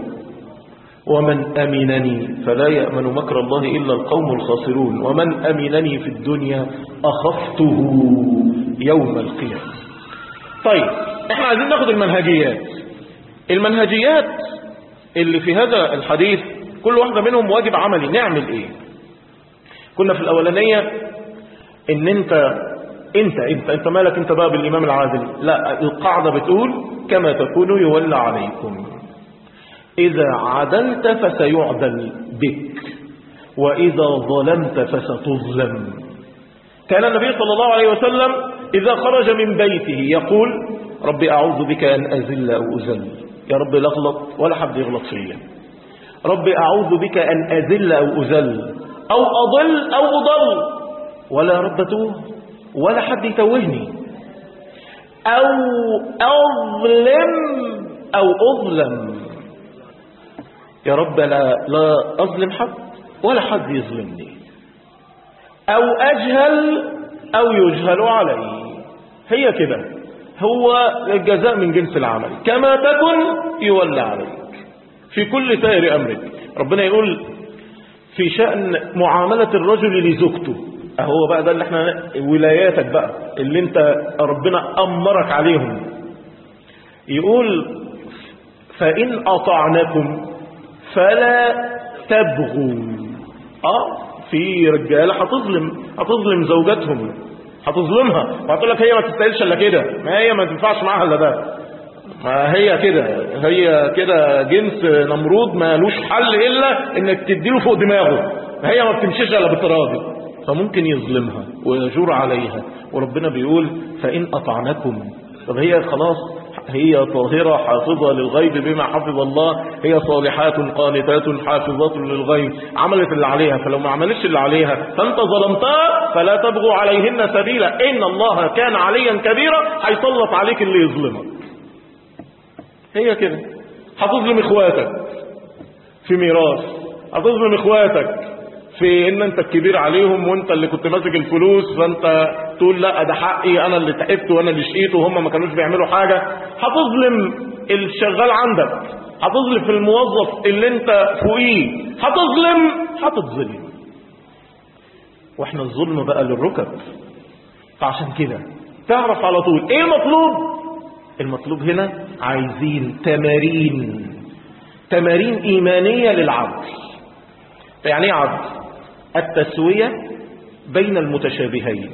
ومن أمنني فلا يأمن مكر الله إلا القوم الخاسرون ومن أمنني في الدنيا أخفته يوم القيامة طيب احنا عايزين ناخد المنهجيات المنهجيات اللي في هذا الحديث كل واحدة منهم واجب عملي نعمل ايه كنا في الأولانية ان انت انت انت انت مالك انت بقى بالإمام العادل لا القاعدة بتقول كما تكون يولى عليكم إذا عدلت فسيعدل بك وإذا ظلمت فستظلم كان النبي صلى الله عليه وسلم إذا خرج من بيته يقول رب أعوذ بك أن أزل أو أزل يا رب لا أغلط ولا حد يغلط فيا رب أعوذ بك أن أزل أو أزل أو أضل أو أضل ولا يا رب توه ولا حد يتوهني أو أظلم أو أظلم يا رب لا, لا أظلم حد ولا حد يظلمني أو أجهل أو يجهل علي هي كده هو الجزاء من جنس العمل كما تكن يولى عليك في كل سائر أمرك ربنا يقول في شأن معاملة الرجل لزوجته هو بقى ده اللي احنا ولاياتك بقى اللي انت ربنا أمرك عليهم يقول فإن أطعنكم فلا تبغوا اه في رجاله هتظلم هتظلم زوجاتهم هتظلمها وهتقول لك هي ما تستاهلش الا كده ما هي ما تنفعش معاها الا ده ما هي كده هي كده جنس نمرود مالوش حل الا انك تديله فوق دماغه ما هي ما بتمشيش الا بالتراضي فممكن يظلمها ويجور عليها وربنا بيقول فان اطعنكم طب هي خلاص هي طاهرة حافظة للغيب بما حفظ الله هي صالحات قانتات حافظات للغيب عملت اللي عليها فلو ما عملتش اللي عليها فانت ظلمتها فلا تبغوا عليهن سبيلا ان الله كان عليا كبيرا هيسلط عليك اللي يظلمك هي كده هتظلم اخواتك في ميراث هتظلم اخواتك في ان انت الكبير عليهم وانت اللي كنت ماسك الفلوس فانت تقول لا ده حقي انا اللي تعبت وانا اللي شقيت وهم ما كانوش بيعملوا حاجة هتظلم الشغال عندك هتظلم في الموظف اللي انت فوقيه هتظلم هتتظلم واحنا الظلم بقى للركب فعشان كده تعرف على طول ايه المطلوب المطلوب هنا عايزين تمارين تمارين ايمانية للعبد يعني ايه عبد التسوية بين المتشابهين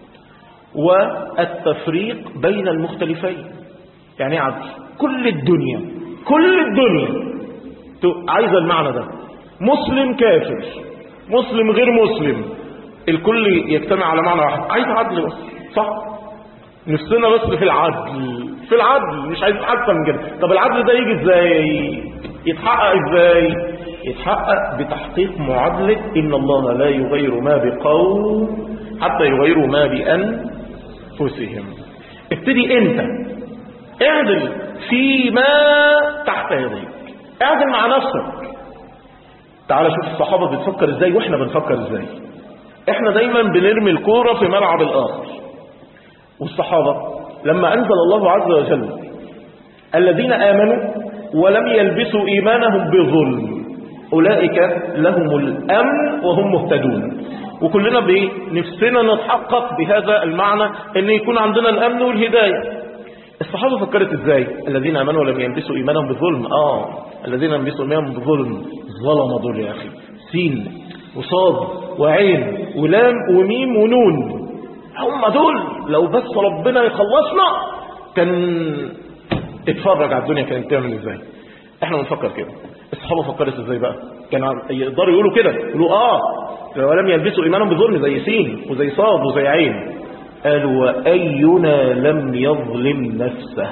والتفريق بين المختلفين يعني عبد كل الدنيا كل الدنيا عايزة المعنى ده مسلم كافر مسلم غير مسلم الكل يجتمع على معنى واحد عايز عدل بس صح نفسنا بس في العدل في العدل مش عايز اكتر من كده طب العدل ده يجي ازاي يتحقق ازاي يتحقق بتحقيق معادلة إن الله لا يغير ما بقوم حتى يغيروا ما بأنفسهم ابتدي انت اعدل فيما تحت يديك اعدل مع نفسك تعال شوف الصحابة بتفكر ازاي واحنا بنفكر ازاي احنا دايما بنرمي الكورة في ملعب الاخر والصحابة لما انزل الله عز وجل الذين امنوا ولم يلبسوا ايمانهم بظلم أولئك لهم الأمن وهم مهتدون وكلنا بنفسنا نتحقق بهذا المعنى أن يكون عندنا الأمن والهداية الصحابة فكرت ازاي الذين امنوا ولم يلبسوا ايمانهم بظلم اه الذين يلبسوا ايمانهم بظلم ظلم دول يا اخي سين وصاد وعين ولام وميم ونون هم دول لو بس ربنا يخلصنا كان اتفرج على الدنيا كانت تعمل ازاي احنا بنفكر كده الصحابه فكرت ازاي بقى كان يقدروا يقولوا كده يقولوا اه ولم يلبسوا ايمانهم بظلم زي سين وزي صاد وزي عين قالوا واينا لم يظلم نفسه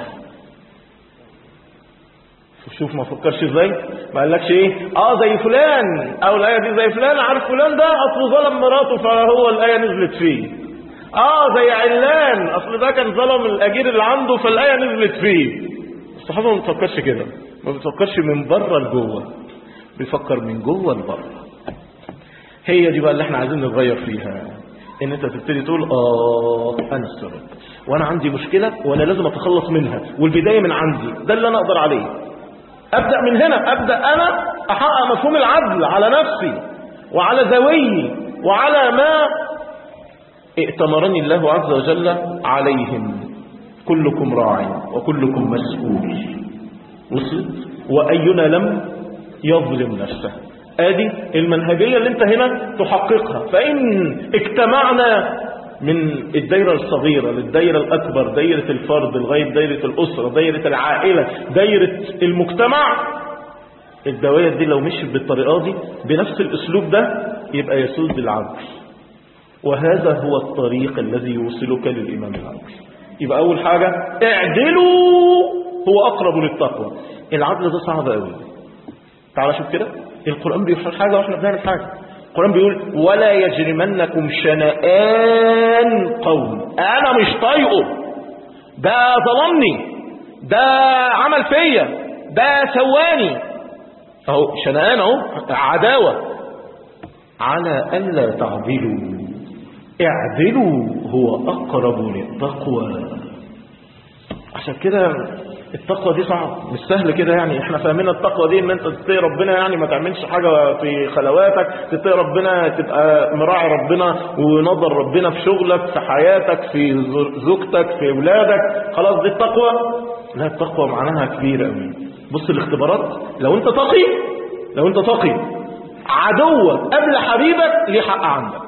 شوف ما فكرش ازاي ما قالكش ايه اه زي فلان او الايه دي زي فلان عارف فلان ده اصله ظلم مراته فهو الايه نزلت فيه اه زي علان اصل ده كان ظلم الاجير اللي عنده فالايه نزلت فيه الصحابه ما بتفكرش كده ما بتفكرش من بره لجوه بيفكر من جوه لبره هي دي بقى اللي احنا عايزين نتغير فيها ان انت تبتدي تقول اه انا السبب وانا عندي مشكلة وانا لازم اتخلص منها والبداية من عندي ده اللي انا اقدر عليه ابدأ من هنا ابدأ انا احقق مفهوم العدل على نفسي وعلى ذويي وعلى ما ائتمرني الله عز وجل عليهم كلكم راع وكلكم مسؤول وصلت وأينا لم يظلم نفسه ادي المنهجية اللي انت هنا تحققها فإن اجتمعنا من الدايرة الصغيرة للدايرة الأكبر دايرة الفرد لغاية دايرة الأسرة دايرة العائلة دايرة المجتمع الدوائر دي لو مشيت بالطريقة دي بنفس الأسلوب ده يبقى يسود العدل وهذا هو الطريق الذي يوصلك للإمام العدل يبقى أول حاجة اعدلوا هو أقرب للتقوى العدل ده صعب قوي تعال شوف كده القرآن بيقول حاجة وإحنا بنعمل حاجة القرآن بيقول ولا يجرمنكم شنآن قوم أنا مش طايقه ده ظلمني ده عمل فيا ده سواني اهو شنآن اهو عداوة على ألا تعدلوا اعدلوا هو أقرب للتقوى عشان كده التقوى دي صعب مش سهل كده يعني احنا فاهمين التقوى دي ان انت تتقي ربنا يعني ما تعملش حاجة في خلواتك تتقي ربنا تبقى مراعي ربنا ونظر ربنا في شغلك في حياتك في زوجتك في اولادك خلاص دي التقوى لا التقوى معناها كبير قوي بص الاختبارات لو انت تقي لو انت تقي عدوك قبل حبيبك ليه حق عندك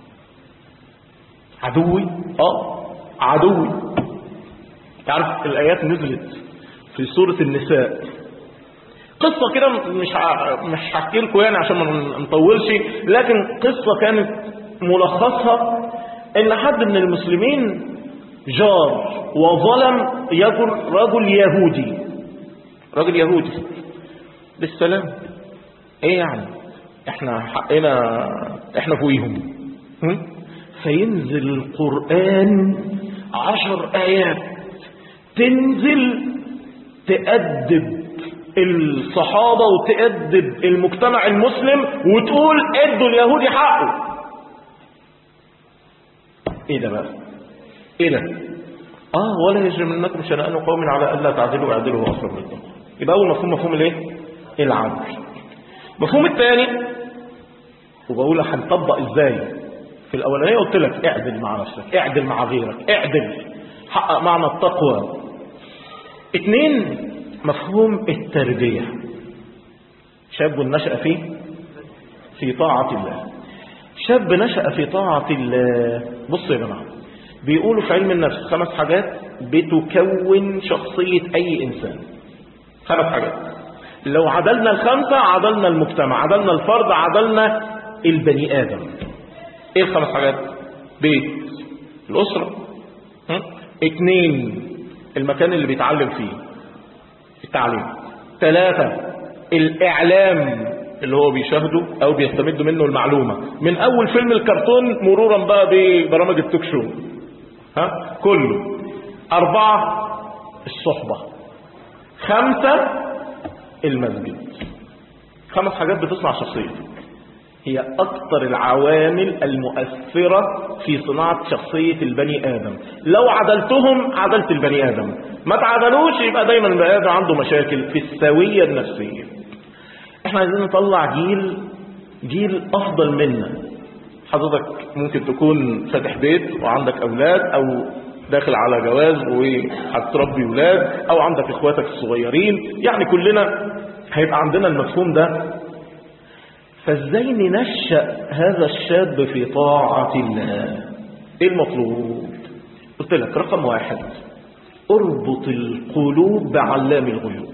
عدوي اه عدوي تعرف الايات نزلت في سورة النساء قصة كده مش ع... مش هحكي لكم يعني عشان ما نطولش لكن قصة كانت ملخصها ان حد من المسلمين جار وظلم يجر رجل يهودي رجل يهودي بالسلام ايه يعني احنا حقنا احنا فوقيهم هم؟ فينزل القرآن عشر آيات تنزل تأدب الصحابة وتأدب المجتمع المسلم وتقول ادوا اليهودي حقه ايه ده بقى ايه ده اه ولا يجرمنكم شنآن قوم على الا تعدلوا اعدلوا هو اقرب للتقوى يبقى اول مفهوم مفهوم الايه العدل المفهوم الثاني وبقول هنطبق ازاي في الاولانيه قلت لك اعدل مع نفسك اعدل مع غيرك اعدل حقق معنى التقوى اثنين مفهوم التربية شاب نشأ فيه في طاعة الله شاب نشأ في طاعة الله بصوا يا جماعة بيقولوا في علم النفس خمس حاجات بتكون شخصية أي إنسان خمس حاجات لو عدلنا الخمسة عدلنا المجتمع عدلنا الفرد عدلنا البني آدم ايه الخمس حاجات بيت الأسرة هم؟ اتنين المكان اللي بيتعلم فيه التعليم ثلاثة الإعلام اللي هو بيشاهده أو بيستمد منه المعلومة من أول فيلم الكرتون مرورا بقى ببرامج التوك شو ها كله أربعة الصحبة خمسة المسجد خمس حاجات بتصنع شخصيتك هي أكثر العوامل المؤثرة في صناعة شخصية البني آدم لو عدلتهم عدلت البني آدم ما تعدلوش يبقى دايما البني آدم عنده مشاكل في السوية النفسية احنا عايزين نطلع جيل جيل أفضل منا حضرتك ممكن تكون فاتح بيت وعندك أولاد أو داخل على جواز وهتربي ولاد أو عندك إخواتك الصغيرين يعني كلنا هيبقى عندنا المفهوم ده فازاي ننشأ هذا الشاب في طاعة الله ايه المطلوب قلت لك رقم واحد اربط القلوب بعلام الغيوب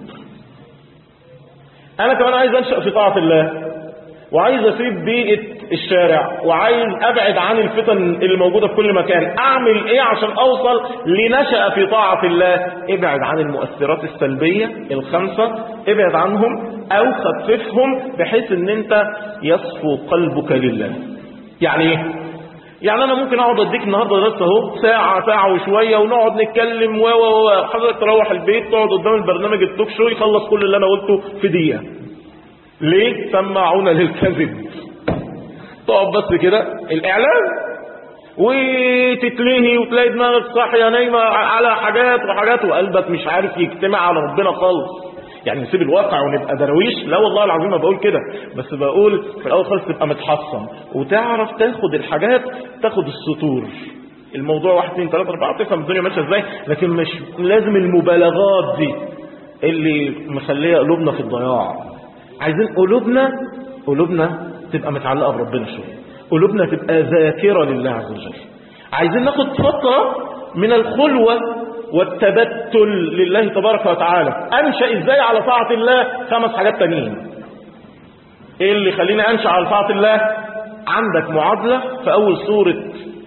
انا كمان عايز انشأ في طاعة الله وعايز اسيب بيئة الشارع وعايز ابعد عن الفتن اللي موجودة في كل مكان اعمل ايه عشان اوصل لنشأ في طاعة الله ابعد عن المؤثرات السلبية الخمسة ابعد عنهم او خففهم بحيث ان انت يصفو قلبك لله يعني ايه يعني انا ممكن اقعد اديك النهارده درس اهو ساعه ساعه وشويه ونقعد نتكلم و و و حضرتك تروح البيت تقعد قدام البرنامج التوك شو يخلص كل اللي انا قلته في دقيقه ليه سمعونا للكذب تقعد بس كده الاعلام وتتلهي وتلاقي دماغك صاحيه نايمه على حاجات وحاجات وقلبك مش عارف يجتمع على ربنا خالص يعني نسيب الواقع ونبقى درويش لا والله العظيم ما بقول كده بس بقول في الاول خالص تبقى متحصن وتعرف تاخد الحاجات تاخد السطور الموضوع واحد اثنين ثلاثة أربعة تفهم الدنيا ماشية ازاي لكن مش لازم المبالغات دي اللي مخليه قلوبنا في الضياع عايزين قلوبنا قلوبنا تبقى متعلقة بربنا شوية قلوبنا تبقى ذاكرة لله عز وجل عايزين ناخد فترة من الخلوة والتبتل لله تبارك وتعالى أنشأ إزاي على طاعة الله خمس حاجات تانيين إيه اللي يخليني أنشأ على طاعة الله عندك معادلة في أول سورة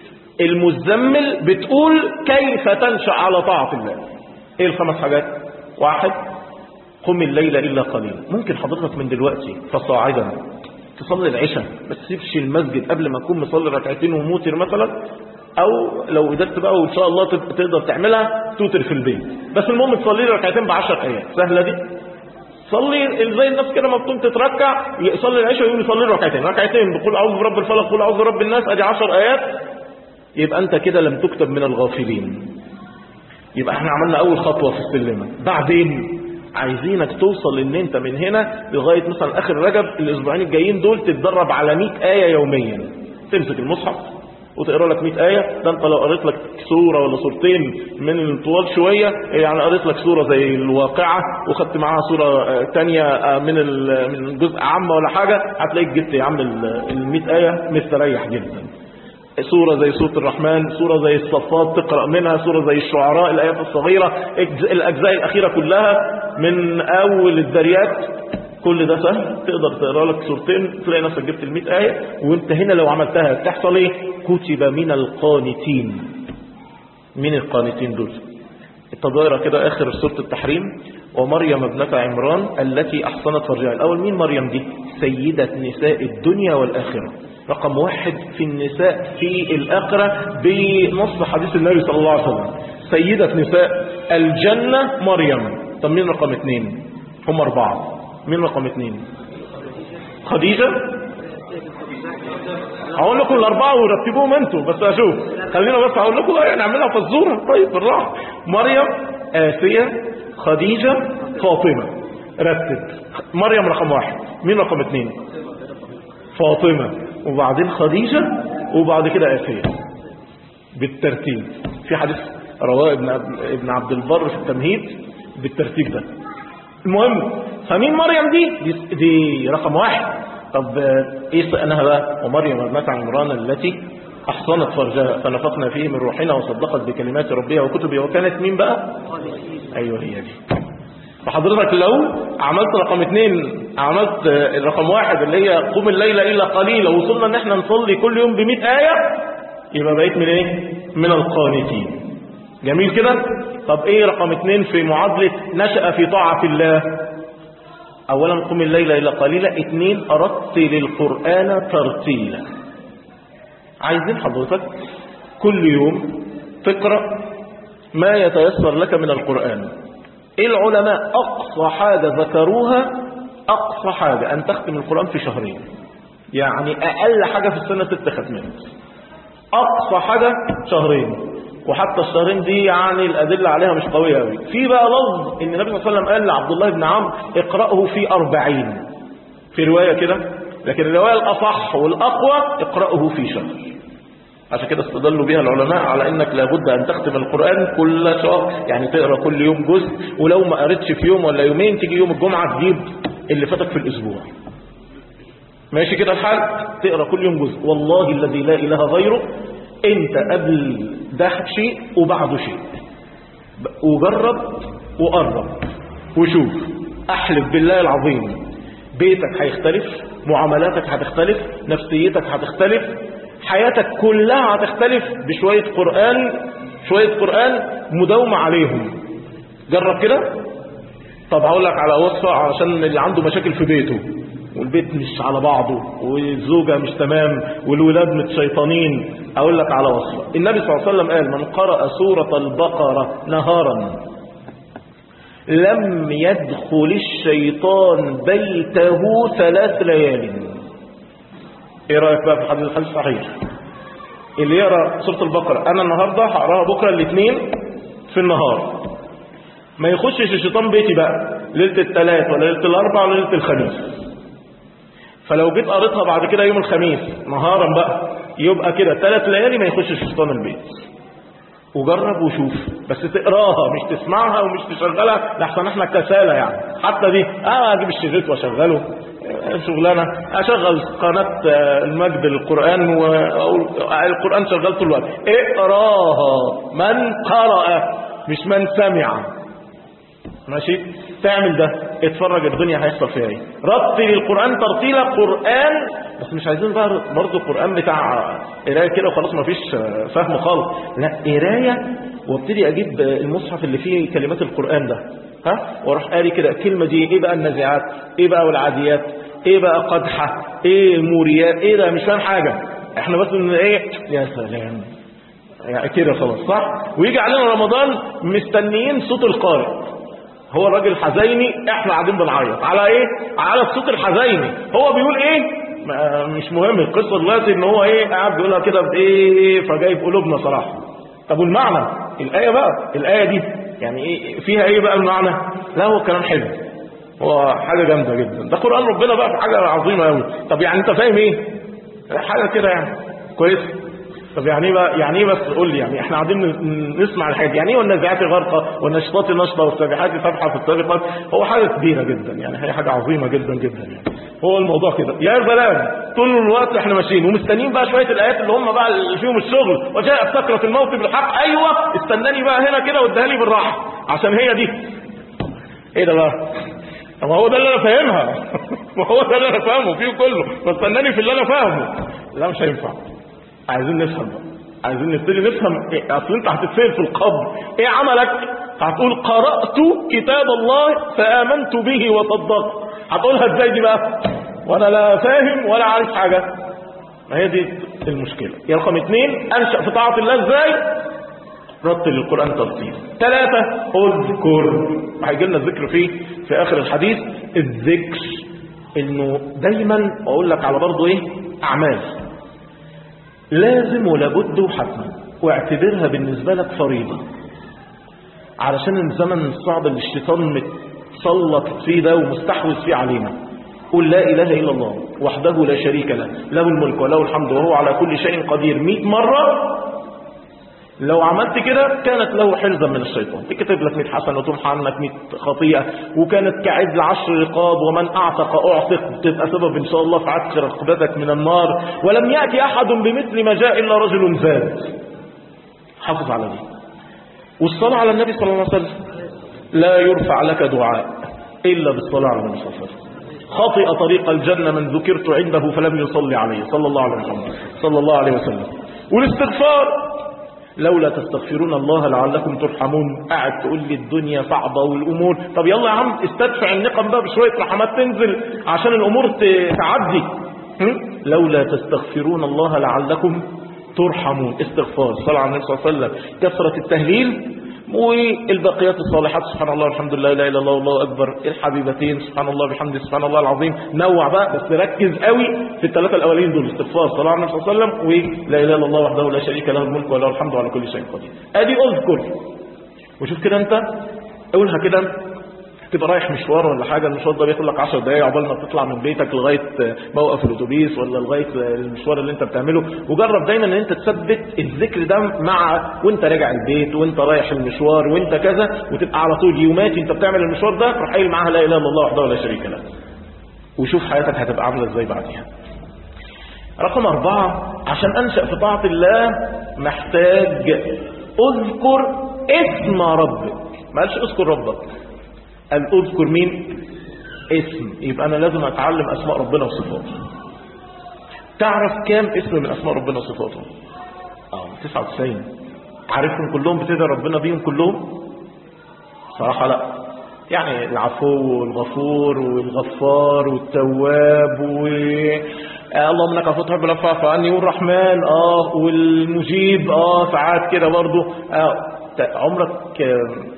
المزمل بتقول كيف تنشأ على طاعة الله إيه الخمس حاجات واحد قم الليل إلا قليلا ممكن حضرتك من دلوقتي فصاعدا تصلي العشاء ما تسيبش المسجد قبل ما تكون مصلي ركعتين وموتر مثلا او لو قدرت بقى وان شاء الله تقدر تعملها توتر في البيت بس المهم تصلي لي ركعتين ب 10 ايات سهله دي صلي زي الناس كده ما بتقوم تتركع يصلي العشاء يقوم يصلي ركعتين ركعتين بقول اعوذ برب الفلق قول اعوذ برب الناس ادي 10 ايات يبقى انت كده لم تكتب من الغافلين يبقى احنا عملنا اول خطوه في السلمه بعدين عايزينك توصل ان انت من هنا لغايه مثلا اخر رجب الاسبوعين الجايين دول تتدرب على 100 ايه يوميا تمسك المصحف وتقرا لك 100 آية ده انت لو قريت لك سورة ولا سورتين من الطوال شوية يعني قريت لك سورة زي الواقعة وخدت معاها سورة تانية من من جزء عامة ولا حاجة هتلاقيك جبت يا عم ال 100 آية مستريح جدا سورة زي سورة الرحمن سورة زي الصفات تقرأ منها سورة زي الشعراء الآيات الصغيرة الأجزاء الأخيرة كلها من أول الذريات كل ده سهل تقدر تقرا لك سورتين تلاقي نفسك جبت ال آية وانت هنا لو عملتها تحصل ايه كتب من القانتين من القانتين دول التضايرة كده آخر سورة التحريم ومريم ابنة عمران التي أحصنت فرجها الأول مين مريم دي سيدة نساء الدنيا والآخرة رقم واحد في النساء في الآخرة بنص حديث النبي صلى الله عليه وسلم سيدة نساء الجنة مريم طب مين رقم اثنين هم أربعة مين رقم اثنين خديجة هقول لكم الأربعة ورتبوهم انتوا بس أشوف خلينا بس هقول لكم يعني نعملها فزورة طيب بالراحة مريم آسية خديجة فاطمة رتب مريم رقم واحد مين رقم اثنين فاطمة وبعدين خديجة وبعد كده آسية بالترتيب في حديث رواه ابن ابن عبد البر في التمهيد بالترتيب ده المهم فمين مريم دي دي, دي رقم واحد طب ايه سألناها بقى ومريم ابنة عمران التي احصنت فرجها فنفخنا فيه من روحنا وصدقت بكلمات ربها وكتبه وكانت مين بقى ايوه هي دي فحضرتك لو عملت رقم اثنين عملت رقم واحد اللي هي قوم الليلة إلا قليلا وصلنا ان احنا نصلي كل يوم بمئة آية يبقى بقيت من ايه من القانتين جميل كده طب ايه رقم اثنين في معادلة نشأ في طاعة الله اولا قم الليل الى قليلا اثنين ارتل القرآن ترتيلا عايزين حضرتك كل يوم تقرأ ما يتيسر لك من القرآن العلماء اقصى حاجة ذكروها اقصى حاجة ان تختم القرآن في شهرين يعني اقل حاجة في السنة ست ختمات اقصى حاجة شهرين وحتى الشهرين دي يعني الأدلة عليها مش قوية قوي في بقى لفظ ان النبي صلى الله عليه وسلم قال لعبد الله بن عمرو اقرأه في أربعين في رواية كده لكن الرواية الأصح والأقوى اقرأه في شهر عشان كده استدلوا بها العلماء على انك لابد ان تختم القرآن كل شهر يعني تقرأ كل يوم جزء ولو ما قريتش في يوم ولا يومين تيجي يوم الجمعة تجيب اللي فاتك في الاسبوع ماشي كده الحال تقرأ كل يوم جزء والله الذي لا اله غيره انت قبل ده شيء وبعده شيء وجرب وقرب وشوف احلف بالله العظيم بيتك هيختلف معاملاتك هتختلف نفسيتك هتختلف حياتك كلها هتختلف بشوية قرآن شوية قرآن مداومة عليهم جرب كده طب هقول لك على وصفة عشان اللي عنده مشاكل في بيته والبيت مش على بعضه والزوجة مش تمام والولاد متشيطانين أقول لك على وصفة النبي صلى الله عليه وسلم قال من قرأ سورة البقرة نهارا لم يدخل الشيطان بيته ثلاث ليال ايه رايك بقى في الحديث الحديث صحيح اللي يقرا سوره البقره انا النهارده هقراها بكره الاثنين في النهار ما يخشش الشيطان بيتي بقى ليله الثلاث ولا ليله الاربع ولا ليله الخميس فلو جيت قريتها بعد كده يوم الخميس نهارا بقى يبقى كده ثلاث ليالي ما يخشش الشيطان البيت وجرب وشوف بس تقراها مش تسمعها ومش تشغلها لحسن احنا كسالى يعني حتى دي اه اجيب الشريط واشغله آه، شغلانه اشغل قناه آه، المجد للقران واقول آه، القران شغال طول الوقت اقراها من قرأ مش من سمع ماشي تعمل ده اتفرج الدنيا هيحصل فيها ايه رتل القران ترتيلا قران بس مش عايزين بقى برضه القران بتاع قرايه كده وخلاص ما فيش فهم خالص لا قرايه وابتدي اجيب المصحف اللي فيه كلمات القران ده ها واروح قاري كده الكلمه دي ايه بقى النازعات ايه بقى والعاديات ايه بقى قدحه ايه الموريات ايه ده مش فاهم حاجه احنا بس من ايه يا سلام يعني كده خلاص صح ويجي علينا رمضان مستنيين صوت القارئ هو الراجل الحزيني احنا قاعدين بنعيط على ايه على الصوت الحزيني هو بيقول ايه ما- مش مهم القصه دلوقتي ان هو ايه قاعد بيقولها كده بايه فجاي في قلوبنا صراحه طب والمعنى الايه بقى الايه دي يعني ايه فيها ايه بقى المعنى لا هو كلام حلو هو حاجه جامده جدا ده قران ربنا بقى في حاجه عظيمه قوي طب يعني انت فاهم ايه حاجه كده يعني كويس طب يعني ايه بقى يعني ايه بس قول لي يعني احنا قاعدين ن- نسمع الحاجات يعني ايه والنازعات غرقا والنشطات نشطه والسابحات سبحه في السابقات هو حاجه كبيره جدا يعني هي حاجه عظيمه جدا جدا يعني هو الموضوع كده يا سلام طول الوقت احنا ماشيين ومستنيين بقى شويه الايات اللي هم بقى اللي فيهم الشغل وجاءت سكره الموت بالحق ايوه استناني بقى هنا كده واديها لي بالراحه عشان هي دي ايه ده بقى ما هو ده اللي انا فاهمها ما هو ده اللي انا فاهمه فيه كله فاستناني في اللي انا فاهمه لا مش هينفع عايزين نفهم بقى عايزين نبتدي نفهم إيه؟ اصل انت هتتسال في القبر ايه عملك هتقول قرات كتاب الله فامنت به وصدقت هتقولها ازاي دي بقى وانا لا فاهم ولا عارف حاجه ما هي دي المشكله يا رقم اثنين انشا في طاعه الله ازاي رتل القرآن ترتيل ثلاثة اذكر هيجي لنا الذكر فيه في آخر الحديث الذكر انه دايما اقول لك على برضه ايه اعمال لازم ولابد وحتما واعتبرها بالنسبة لك فريضة علشان الزمن الصعب اللي الشيطان متسلط فيه ده ومستحوذ فيه علينا قل لا إله إلا الله وحده لا شريك له له الملك وله الحمد وهو على كل شيء قدير مئة مرة لو عملت كده كانت له حرزا من الشيطان تكتب لك 100 حسنه وتمحى عنك 100 خطيئه وكانت كعدل عشر رقاب ومن اعتق اعتق تبقى سبب ان شاء الله في عتق رقبتك من النار ولم ياتي احد بمثل ما جاء الا رجل زاد حافظ على دي والصلاه على النبي صلى الله عليه وسلم لا يرفع لك دعاء الا بالصلاه على النبي صلى الله عليه وسلم خطئ طريق الجنة من ذكرت عنده فلم يصلي عليه صلى الله عليه وسلم صلى الله عليه وسلم والاستغفار لولا تستغفرون الله لعلكم ترحمون قاعد تقول لي الدنيا صعبة والأمور طب يلا يا عم استدفع النقم بقى بشوية رحمات تنزل عشان الأمور ت- تعدي هم؟ لولا تستغفرون الله لعلكم ترحمون استغفار صلى على النبي صلى الله عليه وسلم كثرة التهليل والبقيات الصالحات سبحان الله والحمد لله لا اله الا الله والله اكبر الحبيبتين سبحان الله بحمده سبحان الله العظيم نوع بقى بس ركز قوي في الثلاثه الاولين دول استغفار صلاه على النبي صلى الله عليه وسلم ولا اله الا الله وحده لا شريك له الملك وله الحمد على كل شيء قدير ادي اذكر وشوف كده انت قولها كده تبقى رايح مشوار ولا حاجة المشوار ده بياخد لك 10 دقايق عقبال ما تطلع من بيتك لغاية موقف الأتوبيس ولا لغاية المشوار اللي أنت بتعمله وجرب دايما إن أنت تثبت الذكر ده مع وأنت راجع البيت وأنت رايح المشوار وأنت كذا وتبقى على طول يومات أنت بتعمل المشوار ده تروح قايل معاها لا إله إلا الله وحده لا شريك له وشوف حياتك هتبقى عاملة إزاي بعديها رقم أربعة عشان أنشأ في طاعة الله محتاج أذكر اسم ربك ما قالش اذكر ربك قال اذكر مين اسم يبقى انا لازم اتعلم اسماء ربنا وصفاته تعرف كام اسم من اسماء ربنا وصفاته اه 99 عارفهم كلهم بتدعي ربنا بيهم كلهم صراحة لا يعني العفو والغفور والغفار والتواب و آه اللهم انك عفو تحب العفو فاعف عني والرحمن اه والمجيب اه ساعات كده برضه آه عمرك آه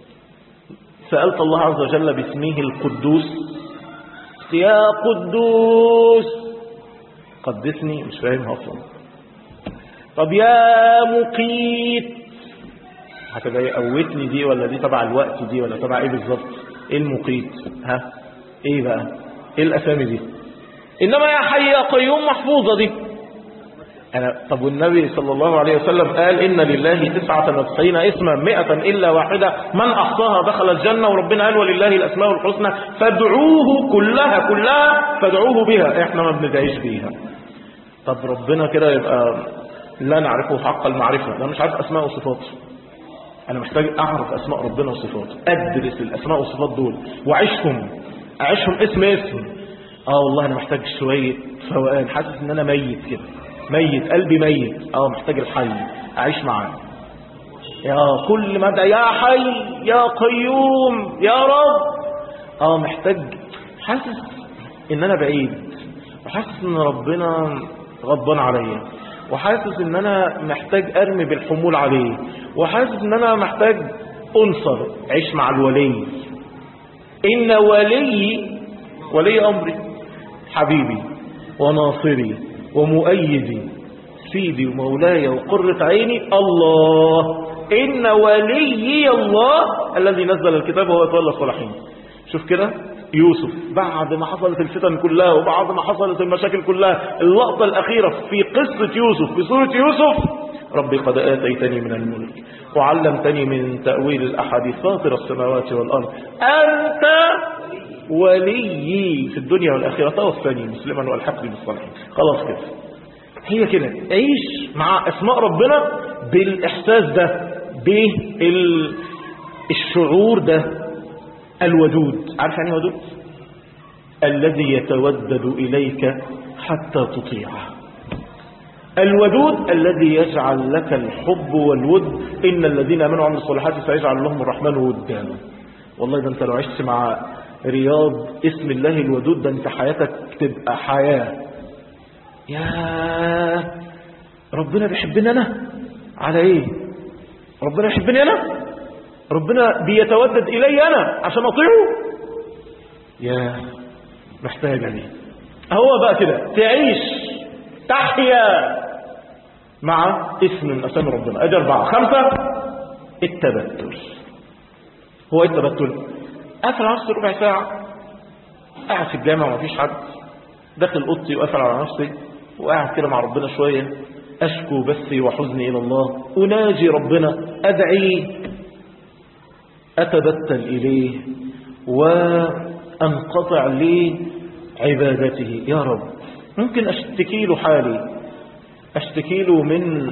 سألت الله عز وجل باسمه القدوس يا قدوس قدسني مش فاهمها اصلا طب يا مقيت هتبقى ايه قوتني دي ولا دي تبع الوقت دي ولا تبع ايه بالظبط ايه المقيت ها ايه بقى ايه الاسامي دي انما يا حي يا قيوم محفوظه دي أنا طب والنبي صلى الله عليه وسلم قال إن لله تسعة وتسعين اسما مئة إلا واحدة من أحصاها دخل الجنة وربنا قال ولله الأسماء الحسنى فادعوه كلها كلها فادعوه بها إحنا ما بندعيش بيها طب ربنا كده يبقى لا نعرفه حق المعرفة أنا مش عارف أسماء وصفاته أنا محتاج أعرف أسماء ربنا وصفاته أدرس الأسماء والصفات دول وأعيشهم أعيشهم اسم اسم آه والله أنا محتاج شوية فوقان حاسس إن أنا ميت كده ميت قلبي ميت اه محتاج الحي اعيش معاه يا كل ما ادعي يا حي يا قيوم يا رب اه محتاج حاسس ان انا بعيد وحاسس ان ربنا غضبان عليا وحاسس ان انا محتاج ارمي بالحمول عليه وحاسس ان انا محتاج انصر عيش مع الولي ان ولي ولي امري حبيبي وناصري ومؤيدي سيدي ومولاي وقرة عيني الله إن وليي الله الذي نزل الكتاب وهو يتولى الصالحين شوف كده يوسف بعد ما حصلت الفتن كلها وبعد ما حصلت المشاكل كلها اللقطة الأخيرة في قصة يوسف في سورة يوسف ربي قد آتيتني من الملك وعلمتني من تأويل الأحاديث فاطر السماوات والأرض أنت وليي في الدنيا والآخرة توفني مسلما والحقني بالصالحين خلاص كده هي كده عيش مع أسماء ربنا بالإحساس ده بالشعور ده الودود عارف يعني ودود الذي يتودد إليك حتى تطيعه الودود الذي يجعل لك الحب والود إن الذين آمنوا وعملوا الصالحات سيجعل لهم الرحمن ودا والله ده انت لو عشت مع رياض اسم الله الودود ده انت حياتك تبقى حياة يا ربنا بيحبني انا على ايه ربنا يحبني انا ربنا بيتودد الي انا عشان اطيعه يا محتاجة دي هو بقى كده تعيش تحيا مع اسم من اسامي ربنا ادي اربعة خمسة التبتل هو ايه التبتل قافل على نفسي ربع ساعة قاعد في الجامع ومفيش حد داخل اوضتي وقافل على نفسي وقاعد كده مع ربنا شوية أشكو بثي وحزني إلى الله أناجي ربنا أدعي أتبتل إليه وأنقطع لعبادته يا رب ممكن أشتكي له حالي أشتكي له من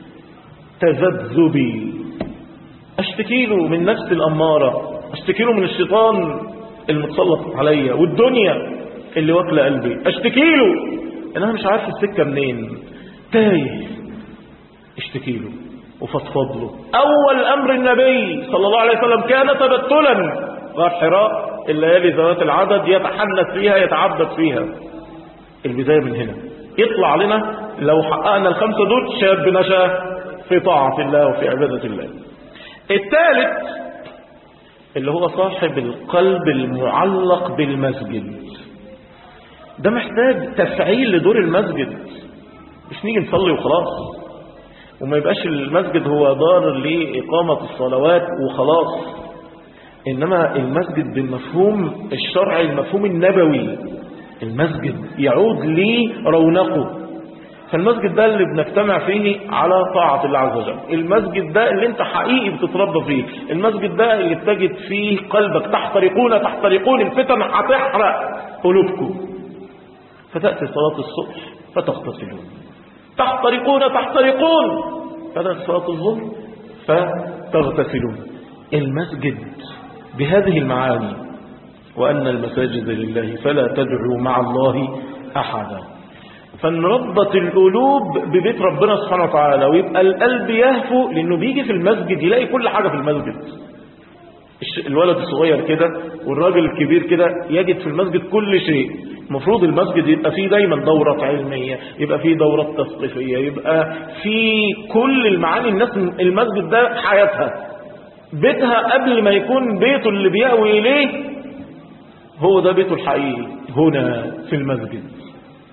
تذبذبي أشتكي له من نفس الأمارة أشتكي له من الشيطان المتسلط عليا والدنيا اللي واكله قلبي أشتكي له إن أنا مش عارف السكة منين تايه اشتكي له وفضفض له أول أمر النبي صلى الله عليه وسلم كان تبتلا غار حراء الليالي ذوات العدد يتحنث فيها يتعبد فيها البداية من هنا يطلع لنا لو حققنا الخمسة دول شاب نشا في طاعة الله وفي عبادة الله الثالث اللي هو صاحب القلب المعلق بالمسجد ده محتاج تفعيل لدور المسجد مش نيجي نصلي وخلاص وما يبقاش المسجد هو دار لإقامة الصلوات وخلاص إنما المسجد بالمفهوم الشرعي المفهوم النبوي المسجد يعود لرونقه فالمسجد ده اللي بنجتمع فيه على طاعة الله عز وجل المسجد ده اللي انت حقيقي بتتربى فيه المسجد ده اللي بتجد فيه قلبك تحترقون تحترقون الفتن هتحرق قلوبكم فتأتي صلاة الصبح فتغتسلون تحترقون تحترقون فتأتي صلاة الظهر فتغتسلون المسجد بهذه المعاني وأن المساجد لله فلا تدعوا مع الله أحدا فنربط القلوب ببيت ربنا سبحانه وتعالى ويبقى القلب يهفو لأنه بيجي في المسجد يلاقي كل حاجة في المسجد الولد الصغير كده والراجل الكبير كده يجد في المسجد كل شيء المفروض المسجد يبقى فيه دايما دورة علمية يبقى فيه دورة تثقيفية يبقى فيه كل المعاني الناس المسجد ده حياتها بيتها قبل ما يكون بيته اللي بيأوي إليه هو ده بيته الحقيقي هنا في المسجد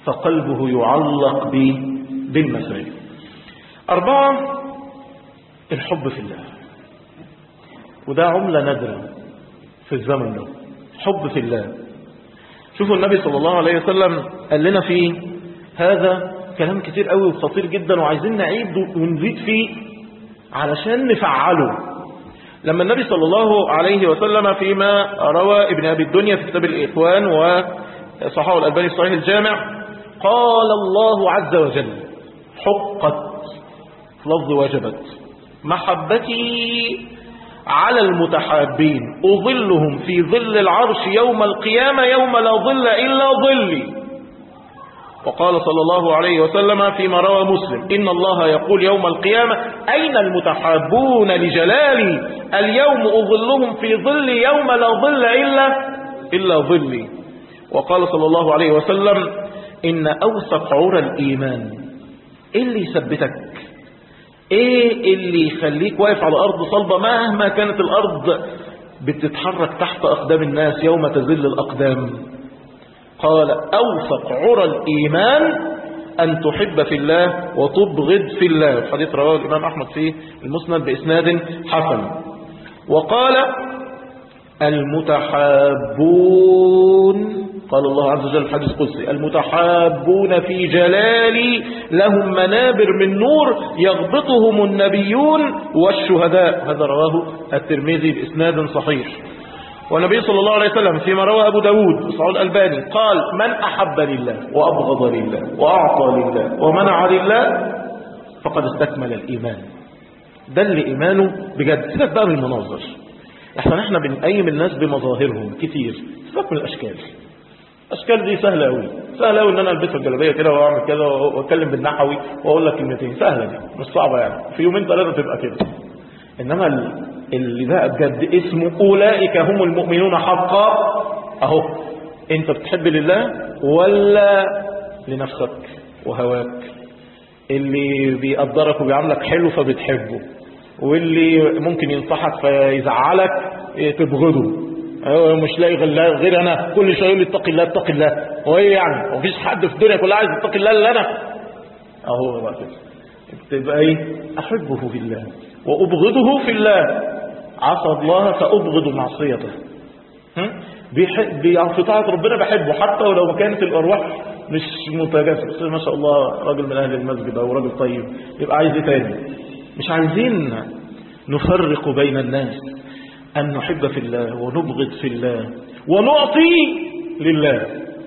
فقلبه يعلق ب- بالمساجد أربعة الحب في الله وده عملة نادرة في الزمن ده حب في الله شوفوا النبي صلى الله عليه وسلم قال لنا فيه هذا كلام كتير قوي وخطير جدا وعايزين نعيد ونزيد فيه علشان نفعله لما النبي صلى الله عليه وسلم فيما روى ابن أبي الدنيا في كتاب الإخوان وصححه الألباني الصحيح الجامع قال الله عز وجل حقت لفظ وجبت محبتي على المتحابين أظلهم في ظل العرش يوم القيامة يوم لا ظل إلا ظلي وقال صلى الله عليه وسلم فيما روى مسلم إن الله يقول يوم القيامة أين المتحابون لجلالي اليوم أظلهم في ظل يوم لا ظل إلا إلا ظلي وقال صلى الله عليه وسلم إن أوثق عرى الإيمان إيه اللي يثبتك ايه اللي يخليك واقف على ارض صلبة مهما كانت الارض بتتحرك تحت اقدام الناس يوم تزل الاقدام قال اوثق عرى الايمان ان تحب في الله وتبغض في الله الحديث رواه الامام احمد في المسند باسناد حسن وقال المتحابون قال الله عز وجل في الحديث القدسي المتحابون في جلالي لهم منابر من نور يغبطهم النبيون والشهداء هذا رواه الترمذي بإسناد صحيح والنبي صلى الله عليه وسلم فيما روى أبو داود صعود الألباني قال من أحب لله وأبغض لله وأعطى لله ومنع لله فقد استكمل الإيمان ده اللي إيمانه بجد سيبك بقى من المناظر احنا احنا بنقيم الناس بمظاهرهم كتير سيبك من الاشكال الاشكال دي سهله قوي سهله قوي ان انا البس الجلابيه كده واعمل كده واتكلم بالنحوي واقول لك كلمتين سهله دي مش صعبه يعني في يومين ثلاثه تبقى كده انما ال- اللي بقى بجد اسمه اولئك هم المؤمنون حقا اهو انت بتحب لله ولا لنفسك وهواك اللي بيقدرك وبيعاملك حلو فبتحبه واللي ممكن ينصحك فيزعلك إيه، تبغضه أيوة مش لاقي غير غير انا كل شويه يقول لي اتق الله اتق الله هو ايه يعني مفيش حد في الدنيا كلها عايز يتقي الله الا انا اهو بقى كده تبقى ايه احبه في الله وابغضه في الله عصى الله فابغض معصيته هم؟ بيحب بي- في طاعة ربنا بحبه حتى ولو كانت الأرواح مش متجسس ما شاء الله راجل من أهل المسجد أو راجل طيب يبقى عايز ايه تاني مش عايزين نفرق بين الناس أن نحب في الله ونبغض في الله ونعطي لله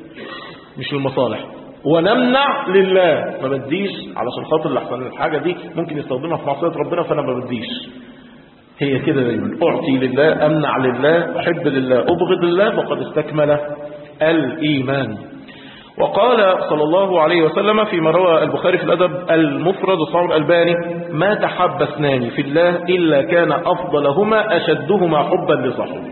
مش للمصالح ونمنع لله ما بديش علشان خاطر لحسن الحاجة دي ممكن يستخدمها في معصية ربنا فأنا ما بديش هي كده دايما أعطي لله أمنع لله أحب لله أبغض لله فقد استكمل الإيمان وقال صلى الله عليه وسلم فيما روى البخاري في الأدب المفرد صعب الألباني ما تحب اثنان في الله إلا كان أفضلهما أشدهما حبا لصاحبه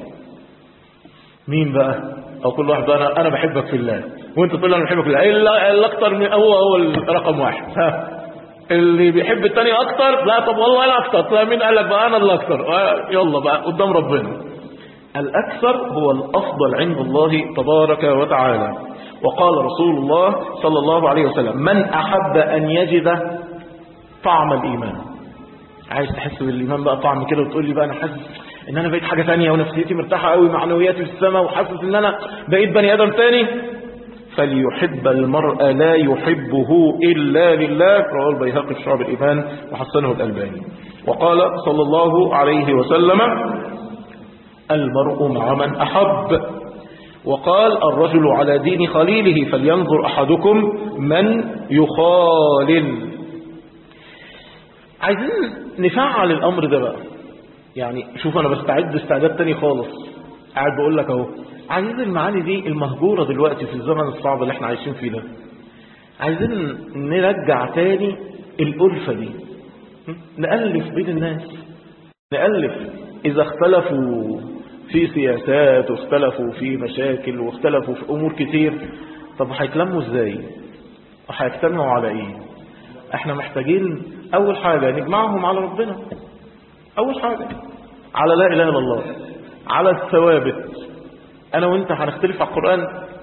مين بقى أو كل واحد بقى أنا, أنا بحبك في الله وانت تقول انا بحبك في الله إلا إلا أكتر من هو هو رقم واحد ها اللي بيحب التاني أكتر لا طب والله أنا أكتر طيب مين قال لك بقى أنا اللي أكتر آه، يلا بقى قدام ربنا الأكثر هو الأفضل عند الله تبارك وتعالى وقال رسول الله صلى الله عليه وسلم من أحب أن يجد طعم الإيمان عايز تحس بالإيمان بقى طعم كده وتقول لي بقى أنا حاسس إن أنا بقيت حاجة تانية ونفسيتي مرتاحة قوي معنوياتي في السماء وحاسس إن أنا بقيت بني آدم تاني فليحب المرء لا يحبه إلا لله رواه البيهقي في شعب الإيمان وحسنه الألباني وقال صلى الله عليه وسلم المرء مع من أحب وقال الرجل على دين خليله فلينظر أحدكم من يخالل عايزين نفعل الأمر ده بقى يعني شوف أنا بستعد استعداد تاني خالص قاعد بقول لك أهو عايزين المعاني دي المهجورة دلوقتي في الزمن الصعب اللي احنا عايشين فيه ده عايزين نرجع تاني الألفة دي نألف بين الناس نألف إذا اختلفوا في سياسات واختلفوا في مشاكل واختلفوا في أمور كتير طب هيتلموا ازاي وهيجتمعوا على ايه احنا محتاجين اول حاجة نجمعهم على ربنا اول حاجة على لا اله الا الله على الثوابت انا وانت هنختلف على القرآن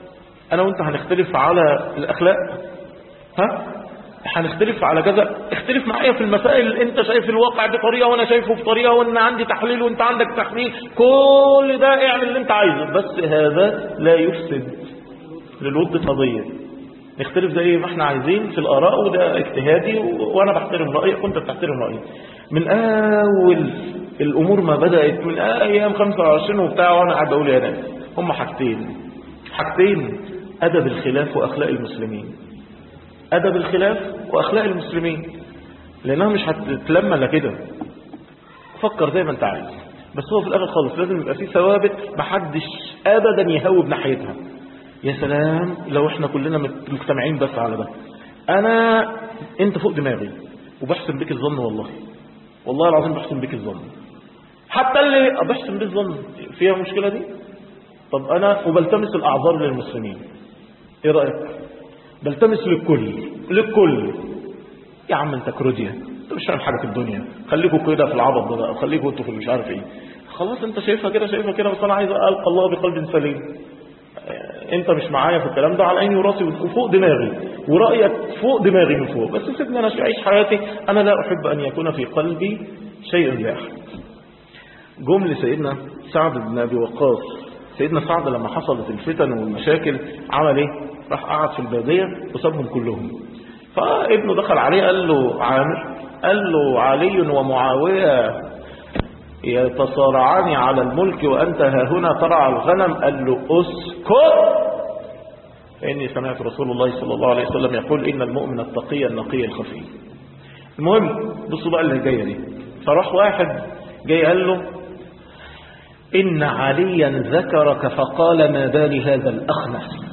انا وانت هنختلف على الاخلاق ها هنختلف على كذا اختلف معايا في المسائل اللي انت شايف الواقع بطريقه وانا شايفه بطريقه وانا عندي تحليل وانت عندك تحليل كل ده اعمل اللي انت عايزه بس هذا لا يفسد للود قضيه نختلف زي ما احنا عايزين في الاراء وده اجتهادي و- وانا بحترم رايك وانت بتحترم رايي من اول الامور ما بدات من ايام 25 وبتاع وانا قاعد اقول يا ناس هم حاجتين حاجتين ادب الخلاف واخلاق المسلمين أدب الخلاف وأخلاق المسلمين لأنها مش هتتلمى الا كده فكر زي ما أنت عايز بس هو في الآخر خالص لازم يبقى فيه ثوابت محدش أبدا يهوب ناحيتها يا سلام لو احنا كلنا مت- مجتمعين بس على ده أنا أنت فوق دماغي وبحسن بك الظن والله والله العظيم بحسن بك الظن حتى اللي بحسن بك الظن فيها مشكلة دي طب أنا وبلتمس الأعذار للمسلمين إيه رأيك بلتمس للكل للكل يا عم انت كروديا انت مش فاهم حاجه في الدنيا خليكوا كده في العبط ده بقى خليكوا انتوا في مش عارف ايه خلاص انت شايفها كده شايفها كده بس انا عايز القى الله بقلب سليم اه، انت مش معايا في الكلام ده على عيني وراسي وفوق دماغي ورايك فوق دماغي من فوق بس سيبني انا اعيش حياتي انا لا احب ان يكون في قلبي شيء لاحد جم لسيدنا سعد بن ابي وقاص سيدنا سعد لما حصلت الفتن والمشاكل عمل ايه راح قعد في الباديه وسابهم كلهم فابنه دخل عليه قال له عامر قال له علي ومعاويه يتصارعان على الملك وانت ها هنا ترعى الغنم قال له اسكت فاني سمعت رسول الله صلى الله عليه وسلم يقول ان المؤمن التقي النقي الخفي المهم بصوا بقى اللي جايه دي فراح واحد جاي قال له إن عليا ذكرك فقال ما بال هذا الأخنس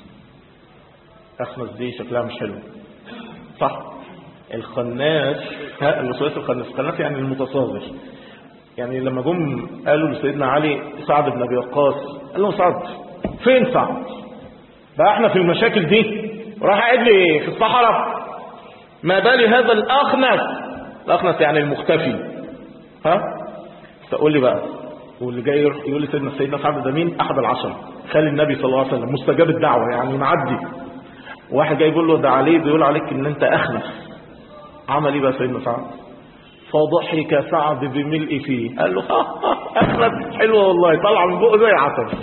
أخنس دي شكلها مش حلو صح الخناس ها الوسواس الخناس الخناس يعني المتصاغر يعني لما جم قالوا لسيدنا علي سعد بن أبي وقاص قال لهم سعد فين سعد بقى احنا في المشاكل دي راح قاعد لي في الصحراء ما بال هذا الأخنس الأخنس يعني المختفي ها تقول لي بقى واللي جاي يروح يقول لي سيدنا سيدنا سعد ده مين احد العشر خالي النبي صلى الله عليه وسلم مستجاب الدعوه يعني معدي واحد جاي يقول له ده عليه بيقول عليك ان انت اخنس عمل ايه بقى سيدنا سعد فضحك سعد بملء فيه قال له ها ها اخنس حلوه والله طالعه من بقه زي عسل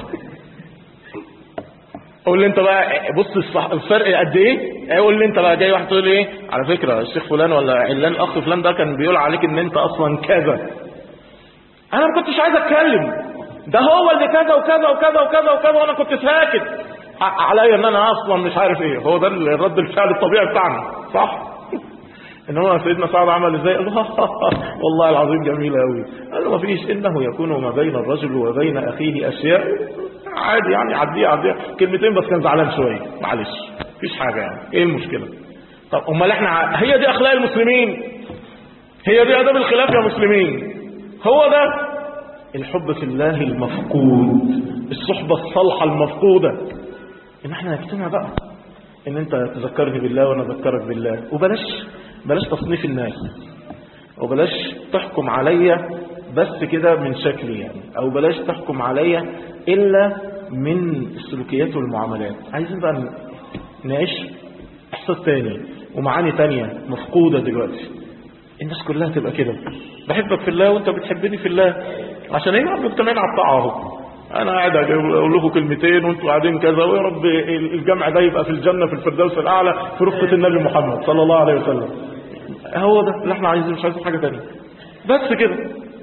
قول لي انت بقى بص الصح- الفرق قد ايه قول لي انت بقى جاي واحد تقول لي ايه على فكره الشيخ فلان ولا علان اخ فلان ده كان بيقول عليك ان انت اصلا كذا انا ما كنتش عايز اتكلم ده هو اللي كذا وكذا وكذا وكذا وكذا وانا كنت ساكت حق عليا ان انا اصلا مش عارف ايه هو ده الرد الفعل الطبيعي بتاعنا صح انما سيدنا سعد عمل ازاي قال له والله العظيم جميل قوي قال له ما فيش انه يكون ما بين الرجل وبين اخيه اشياء عادي يعني عديها عديها كلمتين بس كان زعلان شويه معلش مفيش حاجه يعني ايه المشكله طب امال احنا ع- هي دي اخلاق المسلمين هي دي اداب الخلاف يا مسلمين هو ده الحب في الله المفقود الصحبة الصالحة المفقودة ان احنا نجتمع بقى ان انت تذكرني بالله وانا اذكرك بالله وبلاش بلاش تصنيف الناس وبلاش تحكم عليا بس كده من شكلي يعني او بلاش تحكم عليا الا من السلوكيات والمعاملات عايزين بقى نعيش احساس تاني ومعاني تانية مفقودة دلوقتي الناس كلها تبقى كده بحبك في الله وانت بتحبني في الله عشان ايه رب مجتمعين على الطاعه اهو انا قاعد اقول لكم كلمتين وانتوا قاعدين كذا ويا رب الجمع ده يبقى في الجنه في الفردوس الاعلى في رفقه النبي محمد صلى الله عليه وسلم هو ده اللي احنا عايزينه مش عايزين حاجه ثانيه بس كده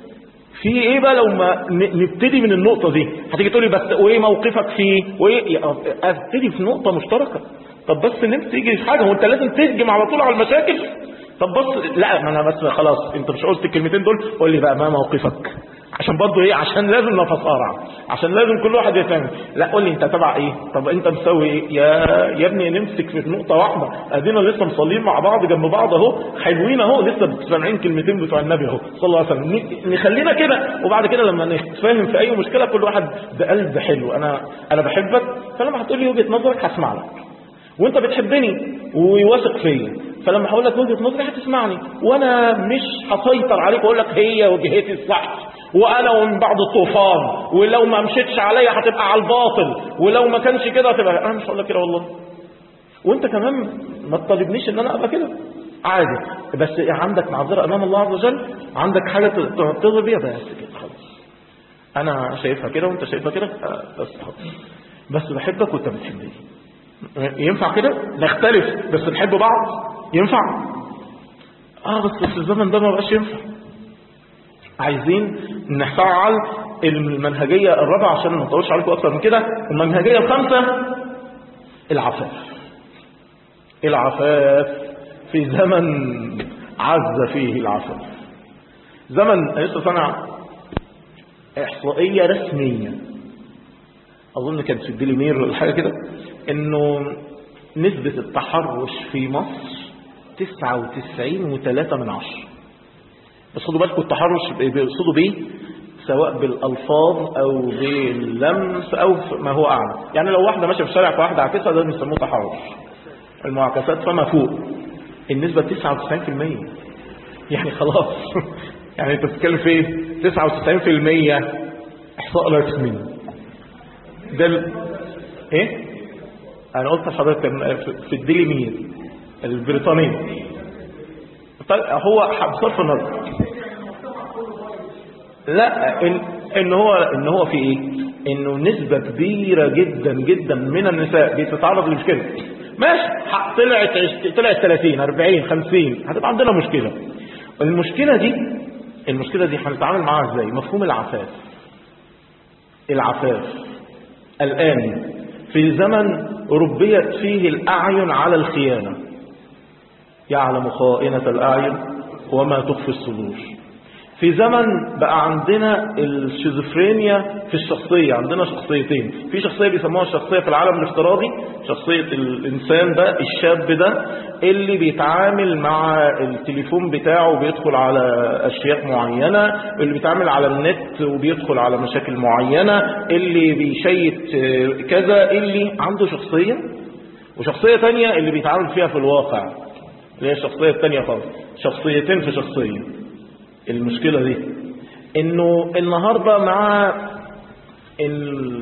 في ايه بقى لو ما ن- نبتدي من النقطه دي هتيجي تقولي بس وايه موقفك فيه وايه يا- ابتدي في نقطه مشتركه طب بس ان انت تيجي في حاجه هو انت لازم تهجم على طول على المشاكل طب بص لا ما انا بس خلاص انت مش قلت الكلمتين دول قول لي بقى ما موقفك عشان برضه ايه عشان لازم نتصارع عشان لازم كل واحد يفهم لا قول لي انت تبع ايه طب انت مسوي ايه يا يا ابني نمسك في نقطه واحده ادينا لسه مصلين مع بعض جنب بعض اهو حلوين اهو لسه سامعين كلمتين بتوع النبي اهو صلى الله عليه وسلم ن- نخلينا كده وبعد كده لما نتفاهم في اي مشكله كل واحد بقلب حلو انا انا بحبك فلما هتقول لي وجهه نظرك هسمع لك وانت بتحبني وواثق فيا فلما هقول لك وجهه نظري هتسمعني وانا مش هسيطر عليك واقول لك هي وجهتي الصح وانا ومن بعد الطوفان ولو ما مشيتش عليا هتبقى على الباطل ولو ما كانش كده هتبقى انا مش هقول لك كده والله وانت كمان ما تطالبنيش ان انا ابقى كده عادي بس عندك معذره امام الله عز وجل عندك حاجه تعتذر بيها بس كده خلاص انا شايفها كده وانت شايفها كده آه، بس خلاص بس بحبك وانت بتحبني ينفع كده نختلف بس نحب بعض ينفع اه بس في الزمن ده ما بقاش ينفع عايزين نفعل المنهجية الرابعة عشان ما نطولش عليكم أكتر من كده المنهجية الخامسة العفاف العفاف في زمن عز فيه العفاف زمن لسه صنع إحصائية رسمية أظن كانت في الديلي مير ولا حاجة كده إنه نسبة التحرش في مصر 99 وثلاثة من عشرة بس خدوا بالكم التحرش بيقصدوا بيه سواء بالالفاظ او باللمس او ما هو اعلى يعني لو واحده ماشيه في الشارع في واحده عاكسها ده بيسموه تحرش المعاكسات فما فوق النسبه 99% يعني خلاص يعني انت بتتكلم في ايه 99% احصاء رسمي ده ال... ايه انا قلت لحضرتك في الديلي مير البريطانيه طيب هو بصرف النظر لا إن, ان هو ان هو في ايه انه نسبة كبيرة جدا جدا من النساء بتتعرض لمشكلة ماشي طلعت طلعت 30 40 50 هتبقى عندنا مشكلة المشكلة دي المشكلة دي هنتعامل معاها ازاي مفهوم العفاف العفاف الآن في زمن ربيت فيه الأعين على الخيانة يعلم خائنة الأعين وما تخفي الصدور في زمن بقى عندنا الشيزوفرينيا في الشخصية عندنا شخصيتين في شخصية بيسموها الشخصية في العالم الافتراضي شخصية الإنسان ده الشاب ده اللي بيتعامل مع التليفون بتاعه بيدخل على أشياء معينة اللي بيتعامل على النت وبيدخل على مشاكل معينة اللي بيشيت كذا اللي عنده شخصية وشخصية تانية اللي بيتعامل فيها في الواقع اللي هي الشخصية التانية خالص شخصيتين في شخصية المشكلة دي انه النهاردة مع ال...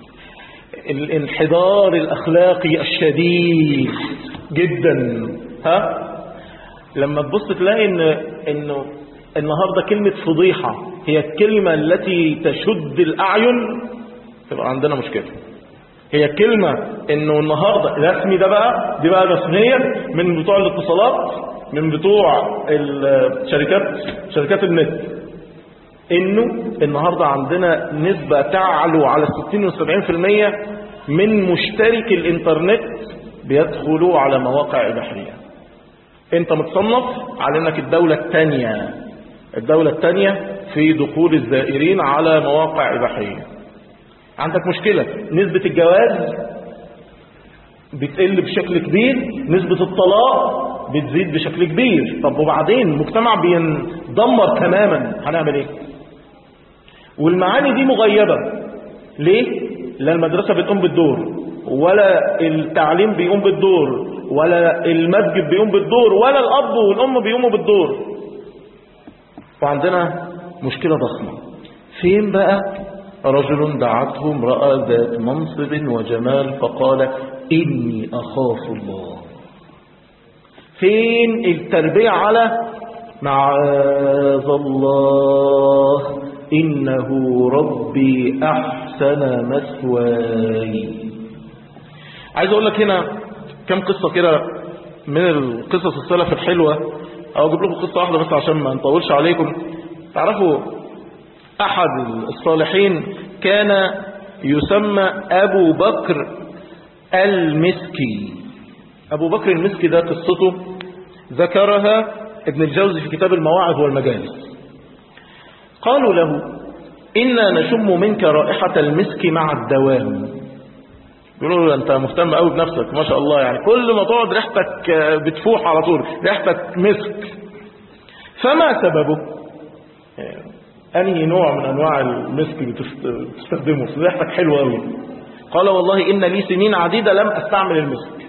الانحدار الاخلاقي الشديد جدا ها لما تبص تلاقي ان انه النهاردة كلمة فضيحة هي الكلمة التي تشد الاعين تبقى عندنا مشكلة هي كلمة انه النهاردة رسمي ده بقى دي بقى رسميا من بتوع الاتصالات من بتوع الشركات شركات النت انه النهاردة عندنا نسبة تعلو على 60 و 70% من مشترك الانترنت بيدخلوا على مواقع اباحيه انت متصنف على انك الدولة الثانية الدولة الثانية في دخول الزائرين على مواقع اباحيه عندك مشكلة نسبة الجواز بتقل بشكل كبير نسبة الطلاق بتزيد بشكل كبير طب وبعدين المجتمع بيندمر تماما هنعمل ايه والمعاني دي مغيبة ليه لا المدرسة بتقوم بالدور ولا التعليم بيقوم بالدور ولا المسجد بيقوم بالدور ولا الأب والأم بيقوموا بالدور وعندنا مشكلة ضخمة فين بقى رجل دعته امرأة ذات منصب وجمال فقال إني أخاف الله فين التربية على معاذ الله إنه ربي أحسن مثواي عايز أقول لك هنا كم قصة كده من القصص السلف الحلوة أو أجيب لكم قصة واحدة بس عشان ما نطولش عليكم تعرفوا أحد الصالحين كان يسمى أبو بكر المسكي أبو بكر المسكي ده قصته ذكرها ابن الجوزي في كتاب المواعظ والمجالس قالوا له إنا نشم منك رائحة المسك مع الدوام يقولوا له أنت مهتم قوي بنفسك ما شاء الله يعني كل ما تقعد ريحتك بتفوح على طول ريحتك مسك فما سببه أنهي نوع من أنواع المسك بتستخدمه ريحتك حلوة قوي قال والله إن لي سنين عديدة لم أستعمل المسك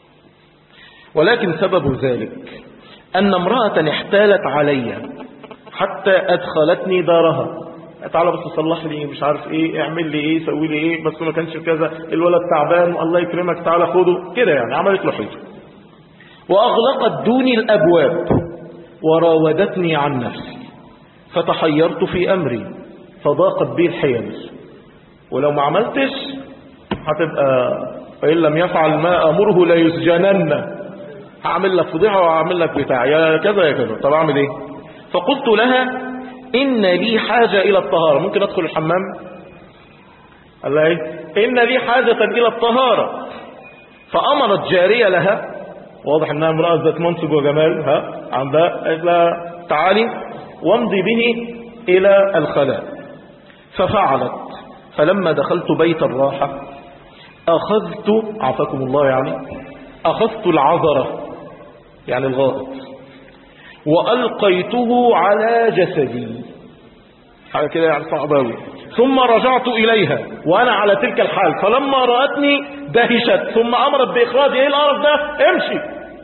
ولكن سبب ذلك أن امرأة احتالت علي حتى أدخلتني دارها تعالى بس صلح لي مش عارف ايه اعمل لي ايه سوي لي ايه بس ما كانش كذا الولد تعبان الله يكرمك تعالى خده كده يعني عملت له حجة وأغلقت دوني الأبواب وراودتني عن نفسي فتحيرت في أمري فضاقت بي الحيل ولو ما عملتش هتبقى فإن لم يفعل ما أمره لا يسجنن هعمل لك فضيحة وهعمل لك بتاع يا كذا يا كذا طب أعمل إيه فقلت لها إن لي حاجة إلى الطهارة ممكن أدخل الحمام قال لها إيه إن لي حاجة إلى الطهارة فأمرت جارية لها واضح انها امرأة ذات منصب وجمال ها عندها قالت لها تعالي وامضي به الى الخلاء ففعلت فلما دخلت بيت الراحة اخذت عافاكم الله يعني اخذت العذرة يعني الغائط والقيته على جسدي حاجة كده يعني صعباوي ثم رجعت إليها وأنا على تلك الحال فلما رأتني دهشت ثم أمرت بإخراجي إيه القرف ده امشي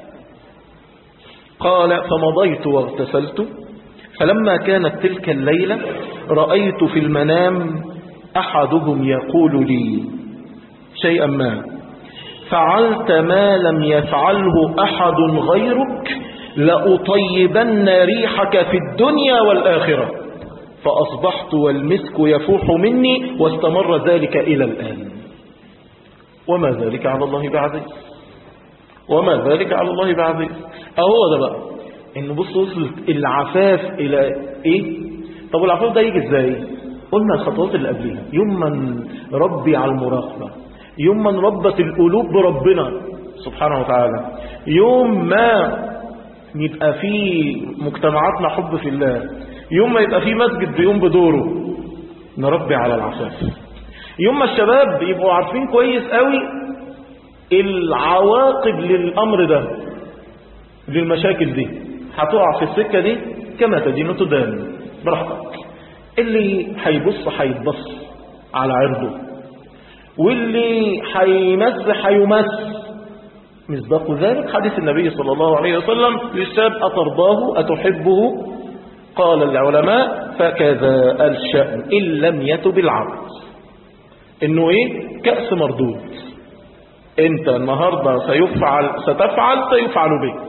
قال فمضيت واغتسلت فلما كانت تلك الليلة رأيت في المنام أحدهم يقول لي شيئا ما فعلت ما لم يفعله أحد غيرك لأطيبن ريحك في الدنيا والآخرة فأصبحت والمسك يفوح مني واستمر ذلك إلى الآن وما ذلك على الله بعزيز وما ذلك على الله بعزيز أهو ده بقى إن بص وصل العفاف إلى إيه طب العفاف ده يجي إزاي قلنا الخطوات اللي قبلها يوم من ربي على المراقبة يوم من ربت القلوب بربنا سبحانه وتعالى يوم ما يبقى في مجتمعاتنا حب في الله يوم ما يبقى في مسجد بيقوم بدوره نربي على العفاف يوم ما الشباب يبقوا عارفين كويس قوي العواقب للأمر ده للمشاكل دي هتقع في السكة دي كما تدين تدان براحتك اللي هيبص هيتبص على عرضه واللي هيمس هيمس مصداق ذلك حديث النبي صلى الله عليه وسلم للشاب أترضاه أتحبه قال العلماء فكذا الشأن إن لم يتب العبد إنه إيه كأس مردود أنت النهاردة سيفعل ستفعل سيفعل بك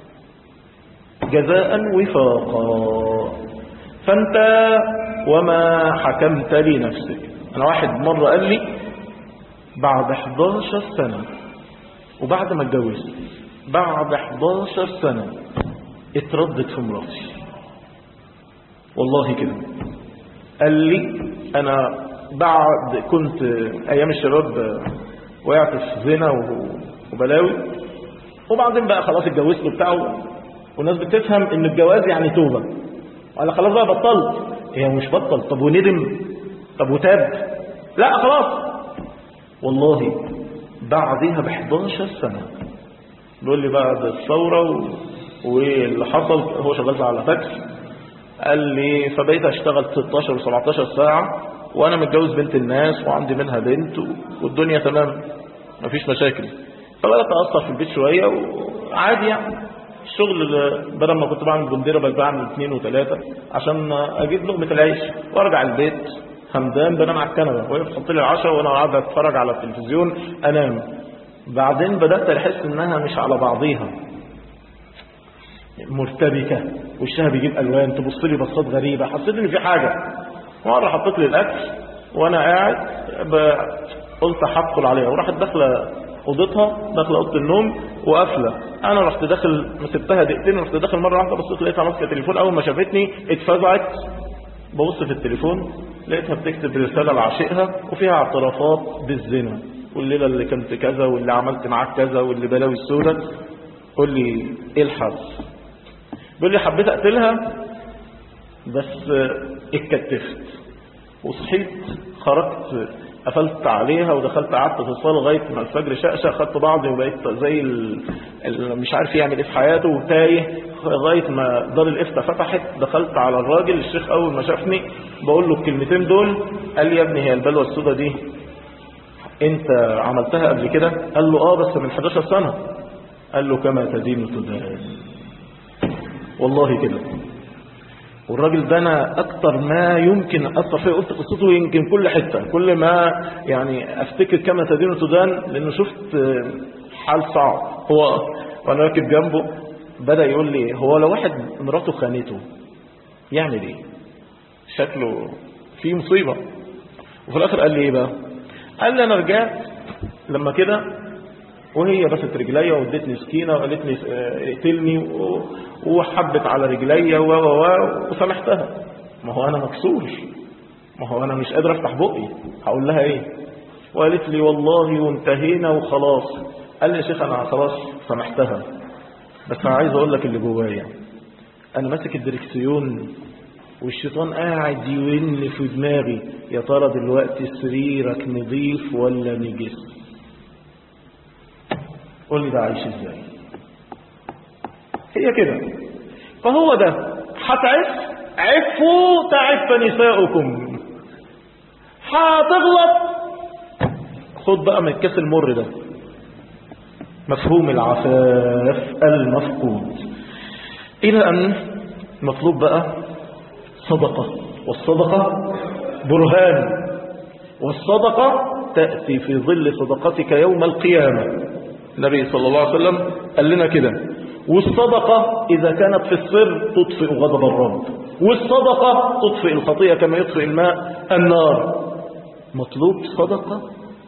جزاء وفاقا فأنت وما حكمت لنفسك أنا واحد مرة قال لي بعد 11 سنة وبعد ما اتجوزت بعد 11 سنة اتردت في مراتي والله كده قال لي انا بعد كنت ايام الشباب وقعت في زنا وبلاوي وبعدين بقى خلاص اتجوزت وبتاع والناس بتفهم ان الجواز يعني توبة ولا خلاص بقى بطلت هي مش بطل طب وندم طب وتاب لا خلاص والله بعدها ب 11 سنة بيقول لي بعد الثورة و... واللي حصل هو شغال على فاكس قال لي فبقيت اشتغل 16 و17 ساعة وانا متجوز بنت الناس وعندي منها بنت والدنيا تمام مفيش مشاكل فبدأت أقصر في البيت شوية وعادي يعني الشغل بدل ما كنت بعمل بنديرة بقيت بعمل اثنين وثلاثة عشان اجيب لقمة العيش وارجع البيت همدان بنام على الكنبة وهي بتحط لي العشاء وانا قاعد اتفرج على التلفزيون انام بعدين بدأت احس انها مش على بعضيها مرتبكة وشها بيجيب الوان تبص لي بصات غريبة حسيت ان في حاجة مرة حطيت لي الاكل وانا قاعد قلت هدخل عليها وراحت داخله اوضتها داخله اوضه النوم وقافله انا رحت داخل مسبتها دقيقتين ورحت داخل مره واحده بصيت لقيتها ماسكه تليفون اول ما شافتني اتفزعت ببص في التليفون لقيتها بتكتب رساله لعاشقها وفيها اعترافات بالزنا والليله اللي كنت كذا واللي عملت معاك كذا واللي بلاوي السودة قول لي ايه الحل بيقول لي حبيت اقتلها بس اتكتفت وصحيت خرجت قفلت عليها ودخلت قعدت في الصاله لغايه ما الفجر شقشق خدت بعضي وبقيت زي ال... ال... مش عارف يعمل ايه في حياته وتايه لغايه ما دار الافتاء فتحت دخلت على الراجل الشيخ اول ما شافني بقول له الكلمتين دول قال لي يا ابني هي البلوه السوداء دي انت عملتها قبل كده قال له اه بس من 11 سنه قال له كما تدين تدان والله كده والراجل ده انا اكتر ما يمكن اثر فيه قلت قصته يمكن كل حته كل ما يعني افتكر كما تدين تدان لانه شفت حال صعب هو وانا راكب جنبه بدا يقول لي هو لو واحد مراته خانته يعمل ايه شكله في مصيبه وفي الاخر قال لي ايه بقى قال لي انا رجعت لما كده وهي بست رجليا وادتني سكينه وقالت لي اقتلني وحبت على رجليا و و وسامحتها ما هو انا مكسور ما هو انا مش قادر افتح بقي هقول لها ايه وقالت لي والله وانتهينا وخلاص قال لي يا شيخ انا خلاص سامحتها بس انا عايز اقول لك اللي جوايا انا ماسك الدركسيون والشيطان قاعد يون في دماغي يا ترى دلوقتي سريرك نظيف ولا نجس قول لي ده عايش ازاي هي كده فهو ده هتعف عفوا تعف نساؤكم هتغلط خد بقى من الكاس المر ده مفهوم العفاف المفقود إلى أن مطلوب بقى صدقة والصدقة برهان والصدقة تأتي في ظل صدقتك يوم القيامة النبي صلى الله عليه وسلم قال لنا كده والصدقة إذا كانت في السر تطفئ غضب الرب والصدقة تطفئ الخطيئة كما يطفئ الماء النار مطلوب صدقة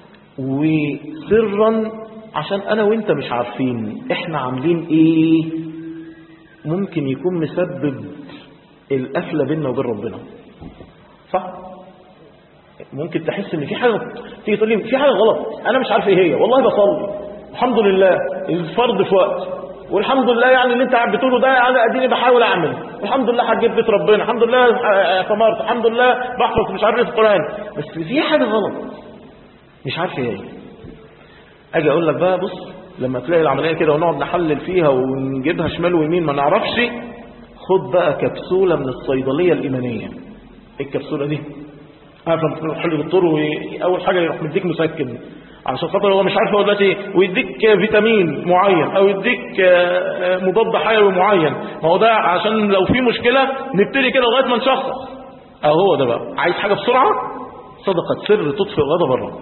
وسرا عشان أنا وإنت مش عارفين إحنا عاملين إيه ممكن يكون مسبب القفلة بيننا وبين ربنا صح ممكن تحس ان في حاجه تيجي تقول لي في حاجه غلط انا مش عارف ايه هي والله بصلي الحمد لله الفرض في وقت والحمد لله يعني اللي انت قاعد بتقوله ده انا اديني بحاول اعمل الحمد لله حجيت بيت ربنا الحمد لله اعتمرت الحمد لله بحفظ مش عارف ايه في القران بس في حاجه غلط مش عارف ايه هي اجي اقول لك بقى بص لما تلاقي العمليه كده ونقعد نحلل فيها ونجيبها شمال ويمين ما نعرفش خد بقى كبسوله من الصيدليه الايمانيه ايه الكبسوله دي عارف لما تروح للدكتور واول حاجه يروح مديك مسكن علشان خاطر هو مش عارف هو دلوقتي ايه ويديك فيتامين معين او يديك مضاد حيوي معين ما هو ده عشان لو في مشكله نبتدي كده لغايه ما نشخص اهو هو ده بقى عايز حاجه بسرعه صدقه سر تطفئ غضب الرب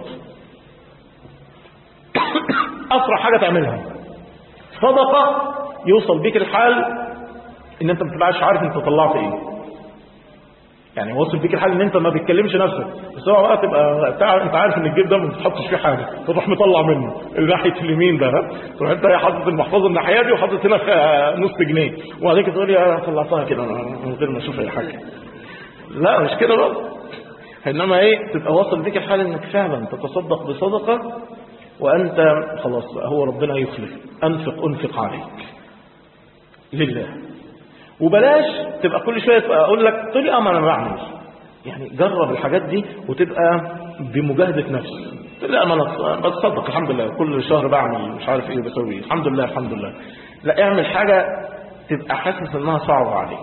اسرع حاجه تعملها صدقه يوصل بيك الحال ان انت ما تبقاش عارف انت طلعت ايه يعني وصل بيك الحال ان انت ما بتكلمش نفسك بس هو بقى تبقى تع... انت عارف ان الجيب ده ما بتحطش فيه حاجه تروح مطلع منه ناحيه اليمين ده تروح انت حاطط المحفظه الناحيه دي وحاطط هنا نص جنيه وبعدين تقول لي انا طلعتها كده من غير ما اشوف اي حاجه لا مش كده بقى انما ايه تبقى واصل بيك الحال انك فعلا تتصدق بصدقه وانت خلاص هو ربنا يخلف انفق انفق عليك لله وبلاش تبقى كل شويه تبقى اقول لك تقول لي اه ما انا بعمل يعني جرب الحاجات دي وتبقى بمجاهده نفس تقول لي اه ما انا بتصدق الحمد لله كل شهر بعمل مش عارف ايه بسوي الحمد لله الحمد لله لا اعمل حاجه تبقى حاسس انها صعبه عليك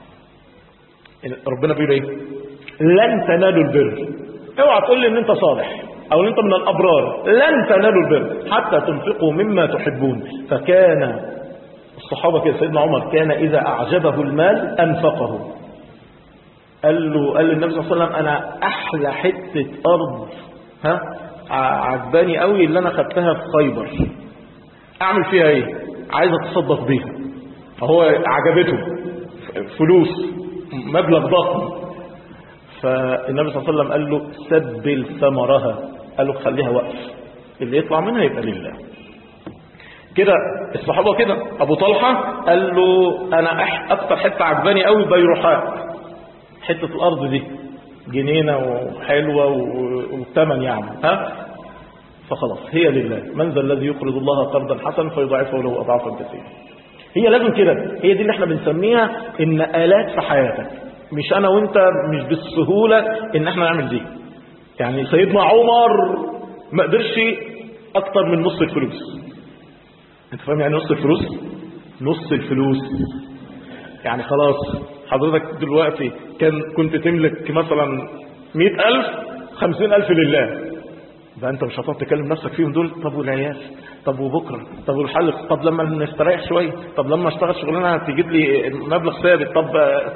ربنا بيقول ايه لن تنالوا البر اوعى تقول لي ان انت صالح او ان انت من الابرار لن تنالوا البر حتى تنفقوا مما تحبون فكان الصحابة كده سيدنا عمر كان إذا أعجبه المال أنفقه قال له قال للنبي صلى الله عليه وسلم أنا أحلى حتة أرض ها عجباني قوي اللي أنا خدتها في خيبر أعمل فيها إيه عايز أتصدق بيها فهو عجبته فلوس مبلغ ضخم فالنبي صلى الله عليه وسلم قال له سبل ثمرها قال له خليها وقف اللي يطلع منها يبقى لله كده الصحابة كده أبو طلحة قال له أنا أكتر حتة عجباني قوي بيروحات حتة الأرض دي جنينة وحلوة وثمن يعني ها فخلاص هي لله من ذا الذي يقرض الله قرضا حسنا فيضاعفه له أضعافا كثيرة هي لازم كده هي دي اللي احنا بنسميها النقلات في حياتك مش أنا وأنت مش بالسهولة إن احنا نعمل دي يعني سيدنا عمر ما قدرش أكتر من نص الفلوس انت فاهم يعني نص الفلوس نص الفلوس يعني خلاص حضرتك دلوقتي كان كنت تملك مثلا مئة ألف خمسين ألف لله ده انت مش هتقعد تكلم نفسك فيهم دول طب والعيال طب وبكرة طب والحل طب لما نستريح شوية طب لما اشتغل شغلانة تجيب لي مبلغ ثابت طب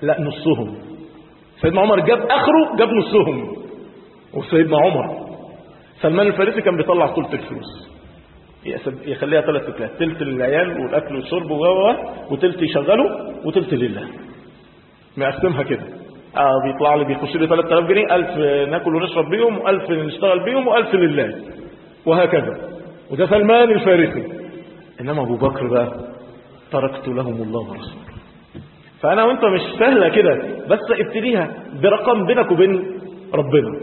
لا نصهم سيدنا عمر جاب اخره جاب نصهم وسيدنا عمر سلمان الفارسي كان بيطلع ثلث الفلوس يقسم- يخليها ثلاث تلات تلت للعيال والاكل والشرب و و و، وتلت يشغله وتلت لله مقسمها كده اه بيطلع لي بيخش لي 3000 جنيه 1000 ناكل ونشرب بيهم و1000 نشتغل بيهم و1000 لله وهكذا وده سلمان الفارسي انما ابو بكر بقى تركت لهم الله ورسوله فانا وانت مش سهله كده بس ابتديها برقم بينك وبين ربنا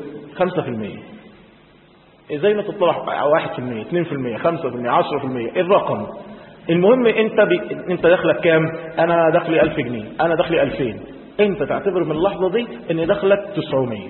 5% زي ما تطلع 1% 2% 5% 10% الرقم المهم انت بي... انت دخلك كام انا دخلي 1000 جنيه انا دخلي 2000 انت تعتبر من اللحظه دي ان دخلك 900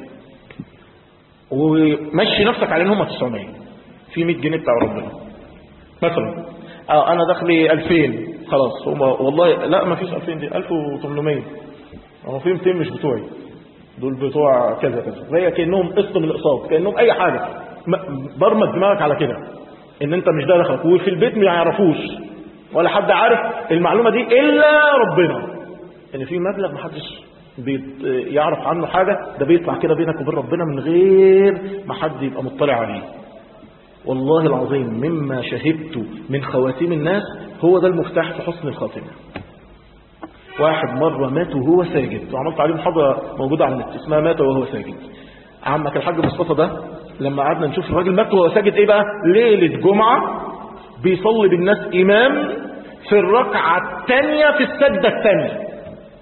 ومشي نفسك على ان هم 900 في 100 جنيه بتاع ربنا مثلا اه انا دخلي 2000 خلاص هم والله لا ما فيش 2000 دي 1800 هو في 200 مش بتوعي دول بتوع كذا كذا زي كانهم قسط من الاقساط كانهم اي حاجه م- برمج دماغك على كده ان انت مش ده دخلك وفي البيت ما يعرفوش ولا حد عارف المعلومه دي الا ربنا ان في مبلغ محدش بيت- يعرف عنه حاجه ده بيطلع كده بينك وبين ربنا من غير ما حد يبقى مطلع عليه والله العظيم مما شهدت من خواتيم الناس هو ده المفتاح في حسن الخاتمه واحد مرة مات وهو ساجد وعملت عليه محاضرة موجودة على النت اسمها مات وهو ساجد عمك الحاج مصطفى ده لما قعدنا نشوف الراجل مات وهو ساجد ايه بقى ليلة جمعة بيصلي بالناس امام في الركعة الثانية في السجدة الثانية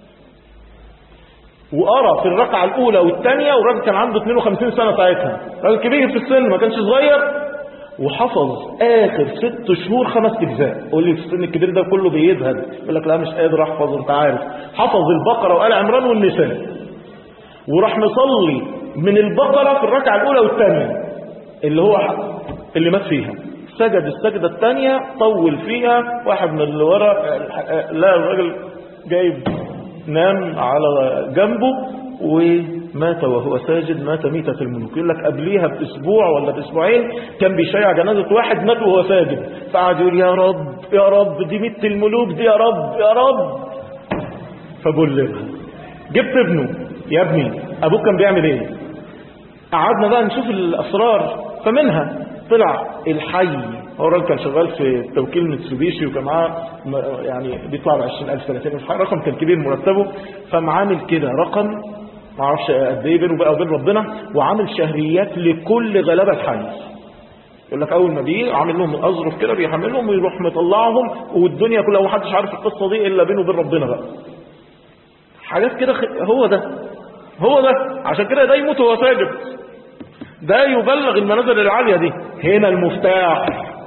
وقرا في الركعة الأولى والثانية والراجل كان عنده 52 سنة ساعتها راجل كبير في السن ما كانش صغير وحفظ آخر ست شهور خمس أجزاء قول لي في السن الكبير ده كله بيزهد يقول لك لا مش قادر أحفظ أنت عارف حفظ البقرة وآل عمران والنساء وراح مصلي من البقرة في الركعة الأولى والثانية اللي هو اللي مات فيها سجد السجدة الثانية طول فيها واحد من اللي ورا لا الراجل جايب نام على جنبه ومات وهو ساجد مات ميتة الملوك يقول لك قبليها باسبوع ولا باسبوعين كان بيشيع جنازة واحد مات وهو ساجد فقعد يقول يا رب يا رب دي ميتة الملوك دي يا رب يا رب فبلغها جبت ابنه يا ابني ابوك كان بيعمل ايه قعدنا بقى نشوف الاسرار فمنها طلع الحي هو الراجل كان شغال في توكيل متسوبيشي وكان معاه م- يعني بيطلع ب 20000 30 مش عارف، رقم كان كبير مرتبه فمعامل كده رقم ما اعرفش قد ايه بينه بقى وبين ربنا وعامل شهريات لكل غلابه الحي يقول لك اول ما بيجي عامل لهم اظرف كده بيحملهم ويروح مطلعهم والدنيا كلها ومحدش عارف القصه دي الا بينه وبين ربنا بقى حاجات كده خ- هو ده هو ده عشان كده ده يموت وهو ساجد ده يبلغ المنازل العالية دي هنا المفتاح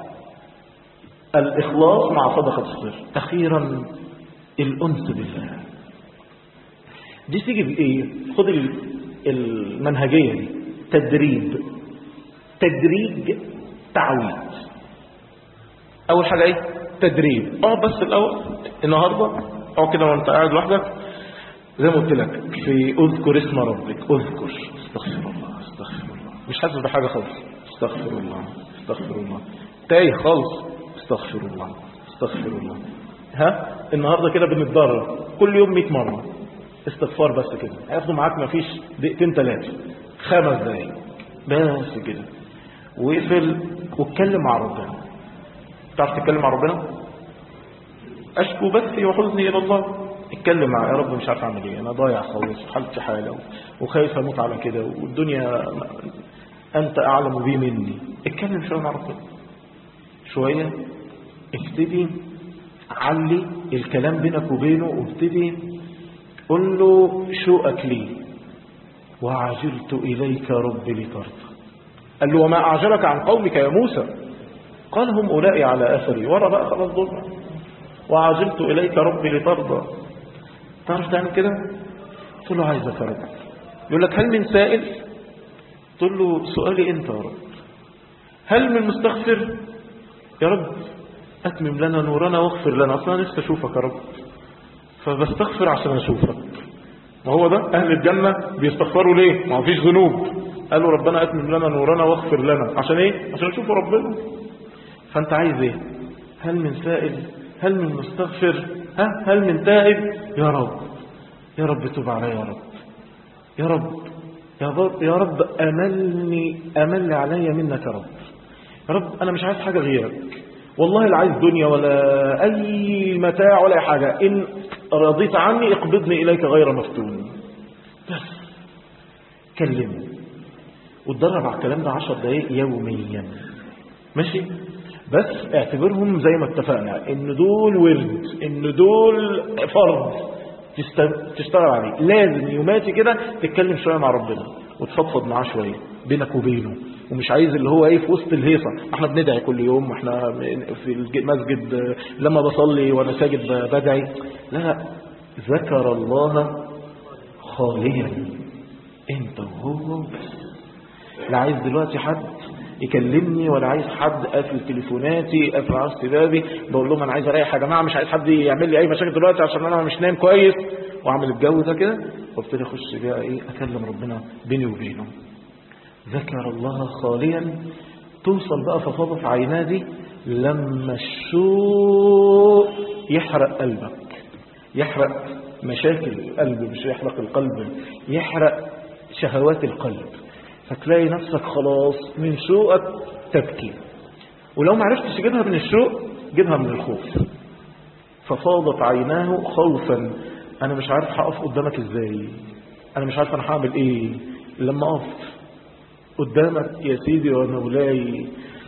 الإخلاص مع صدقة السر أخيرا الأنس بالله دي تيجي بإيه خد ال- المنهجية دي تدريب تدريج تعويض أول حاجة إيه تدريب اه بس الأول النهاردة اه كده وانت قاعد لوحدك زي ما قلت لك في اذكر اسم ربك اذكر استغفر الله استغفر الله مش حاسس بحاجة خالص استغفر الله استغفر الله تايه خالص استغفر الله استغفر الله ها النهاردة كده بنتدرب كل يوم 100 مرة استغفار بس كده هياخدوا معاك ما فيش دقيقتين ثلاثة خمس دقايق بس كده واقفل واتكلم مع ربنا تعرف تتكلم مع ربنا اشكو بثي وحزني الى الله اتكلم مع يا رب مش عارف اعمل ايه انا ضايع خالص وحالتي حاله وخايف اموت على كده والدنيا انت اعلم بي مني اتكلم شويه مع ربنا شويه ابتدي علي الكلام بينك وبينه وابتدي قل له شوقك لي وعجلت اليك رب لترضى قال له وما اعجلك عن قومك يا موسى قال هم اولئك على اثري ورا بقى خلاص دول وعجلت اليك رب لترضى تعرف تعمل كده قلت له عايزك يا رب يقول لك هل من سائل قلت له سؤالي انت يا رب هل من مستغفر يا رب اتمم لنا نورنا واغفر لنا اصلا أنا نفسي اشوفك يا رب فبستغفر عشان اشوفك ما هو ده اهل الجنة بيستغفروا ليه ما فيش ذنوب قالوا ربنا اتمم لنا نورنا واغفر لنا عشان ايه عشان اشوف ربنا فانت عايز ايه هل من سائل هل من مستغفر ها هل من تائب يا رب يا رب تب علي يا رب يا رب يا رب يا رب أملني أمل علي منك يا رب يا رب أنا مش عايز حاجة غيرك والله لا عايز دنيا ولا أي متاع ولا أي حاجة إن رضيت عني اقبضني إليك غير مفتون بس كلمني وتدرب على الكلام ده عشر دقايق يوميا ماشي بس اعتبرهم زي ما اتفقنا ان دول ورد ان دول فرض تست- تشتغل عليه لازم يوماتي كده تتكلم شوية مع ربنا وتفضفض معاه شوية بينك وبينه ومش عايز اللي هو ايه في وسط الهيصة احنا بندعي كل يوم واحنا في المسجد لما بصلي وانا ساجد بدعي لا ذكر الله خاليا انت وهو بس لا عايز دلوقتي حد يكلمني ولا عايز حد قافل تليفوناتي قافل عرض بابي بقول لهم انا عايز اريح يا جماعه مش عايز حد يعمل لي اي مشاكل دلوقتي عشان انا مش نايم كويس واعمل الجو ده كده وابتدي اخش بقى ايه اكلم ربنا بيني وبينه ذكر الله خاليا توصل بقى ففاضت عيناه دي لما الشوق يحرق قلبك يحرق مشاكل القلب مش يحرق القلب يحرق شهوات القلب فتلاقي نفسك خلاص من شوقك تبكي ولو ما عرفتش تجيبها من الشوق جيبها من الخوف ففاضت عيناه خوفا انا مش عارف هقف قدامك ازاي انا مش عارف انا هعمل ايه لما اقف قدامك يا سيدي ومولاي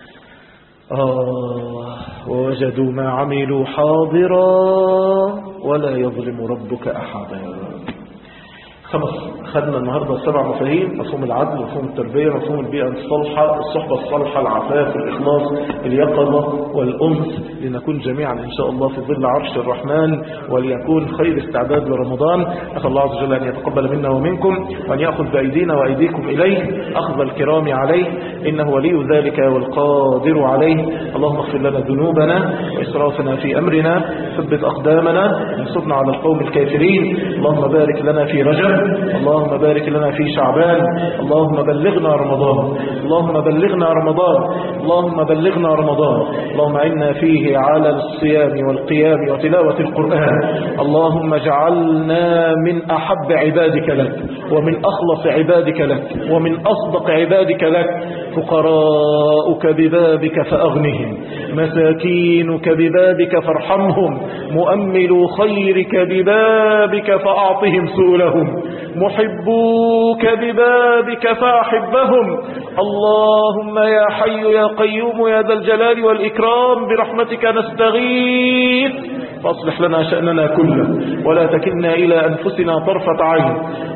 آه ووجدوا ما عملوا حاضرا ولا يظلم ربك أحدا خمس خدنا النهاردة سبع مفاهيم مفهوم العدل مفهوم التربية مفهوم البيئة الصالحة الصحبة الصالحة العفاف الإخلاص اليقظة والأنس لنكون جميعا إن شاء الله في ظل عرش الرحمن وليكون خير استعداد لرمضان أسأل الله عز وجل أن يتقبل منا ومنكم وأن يأخذ بأيدينا وأيديكم إليه أخذ الكرام عليه إنه ولي ذلك والقادر عليه اللهم اغفر لنا ذنوبنا وإسرافنا في أمرنا ثبت أقدامنا انصرنا على القوم الكافرين اللهم بارك لنا في رجب اللهم بارك لنا في شعبان اللهم بلغنا رمضان اللهم بلغنا رمضان اللهم بلغنا رمضان اللهم عنا فيه على الصيام والقيام وتلاوة القرآن اللهم اجعلنا من أحب عبادك لك ومن أخلص عبادك لك ومن أصدق عبادك لك فقراؤك ببابك فأغنهم مساكينك ببابك فارحمهم مؤمل خيرك ببابك فأعطهم سؤلهم محبوك ببابك فأحبهم اللهم يا حي يا قيوم يا ذا الجلال والإكرام برحمتك نستغيث فاصلح لنا شأننا كله ولا تكلنا إلى أنفسنا طرفة عين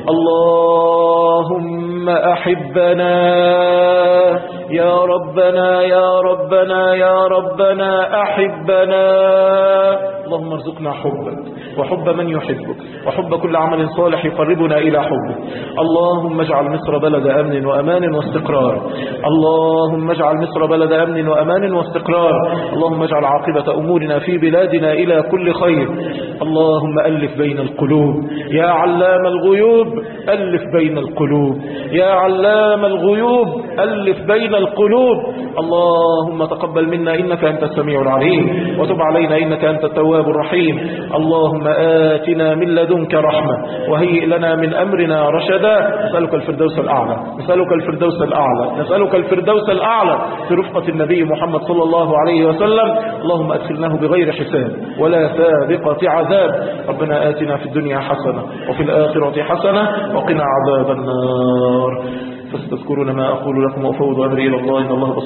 اللهم أحبنا يا ربنا يا ربنا يا ربنا أحبنا اللهم ارزقنا حبك وحب من يحبك وحب كل عمل صالح يقربنا إلى حبك اللهم اجعل مصر بلد أمن وأمان واستقرار اللهم اجعل مصر بلد أمن وأمان واستقرار اللهم اجعل عاقبة أمورنا في بلادنا إلى كل خير اللهم ألف بين القلوب يا علام الغيوب ألف بين القلوب يا علام الغيوب ألف بين القلوب اللهم تقبل منا إنك أنت السميع العليم وتب علينا إنك أنت التواب الرحيم اللهم آتنا من لدنك رحمة وهيئ لنا من أمرنا رشدا نسألك الفردوس الأعلى نسألك الفردوس الأعلى نسألك الفردوس الأعلى في رفقة النبي محمد صلى الله عليه وسلم اللهم أدخلناه بغير حساب ولا سابقة عذاب ربنا آتنا في الدنيا حسنة وفي الآخرة حسنة وقنا عذاب النار فاستذكرون ما أقول لكم وأفوض أمري إلى الله إن الله بصير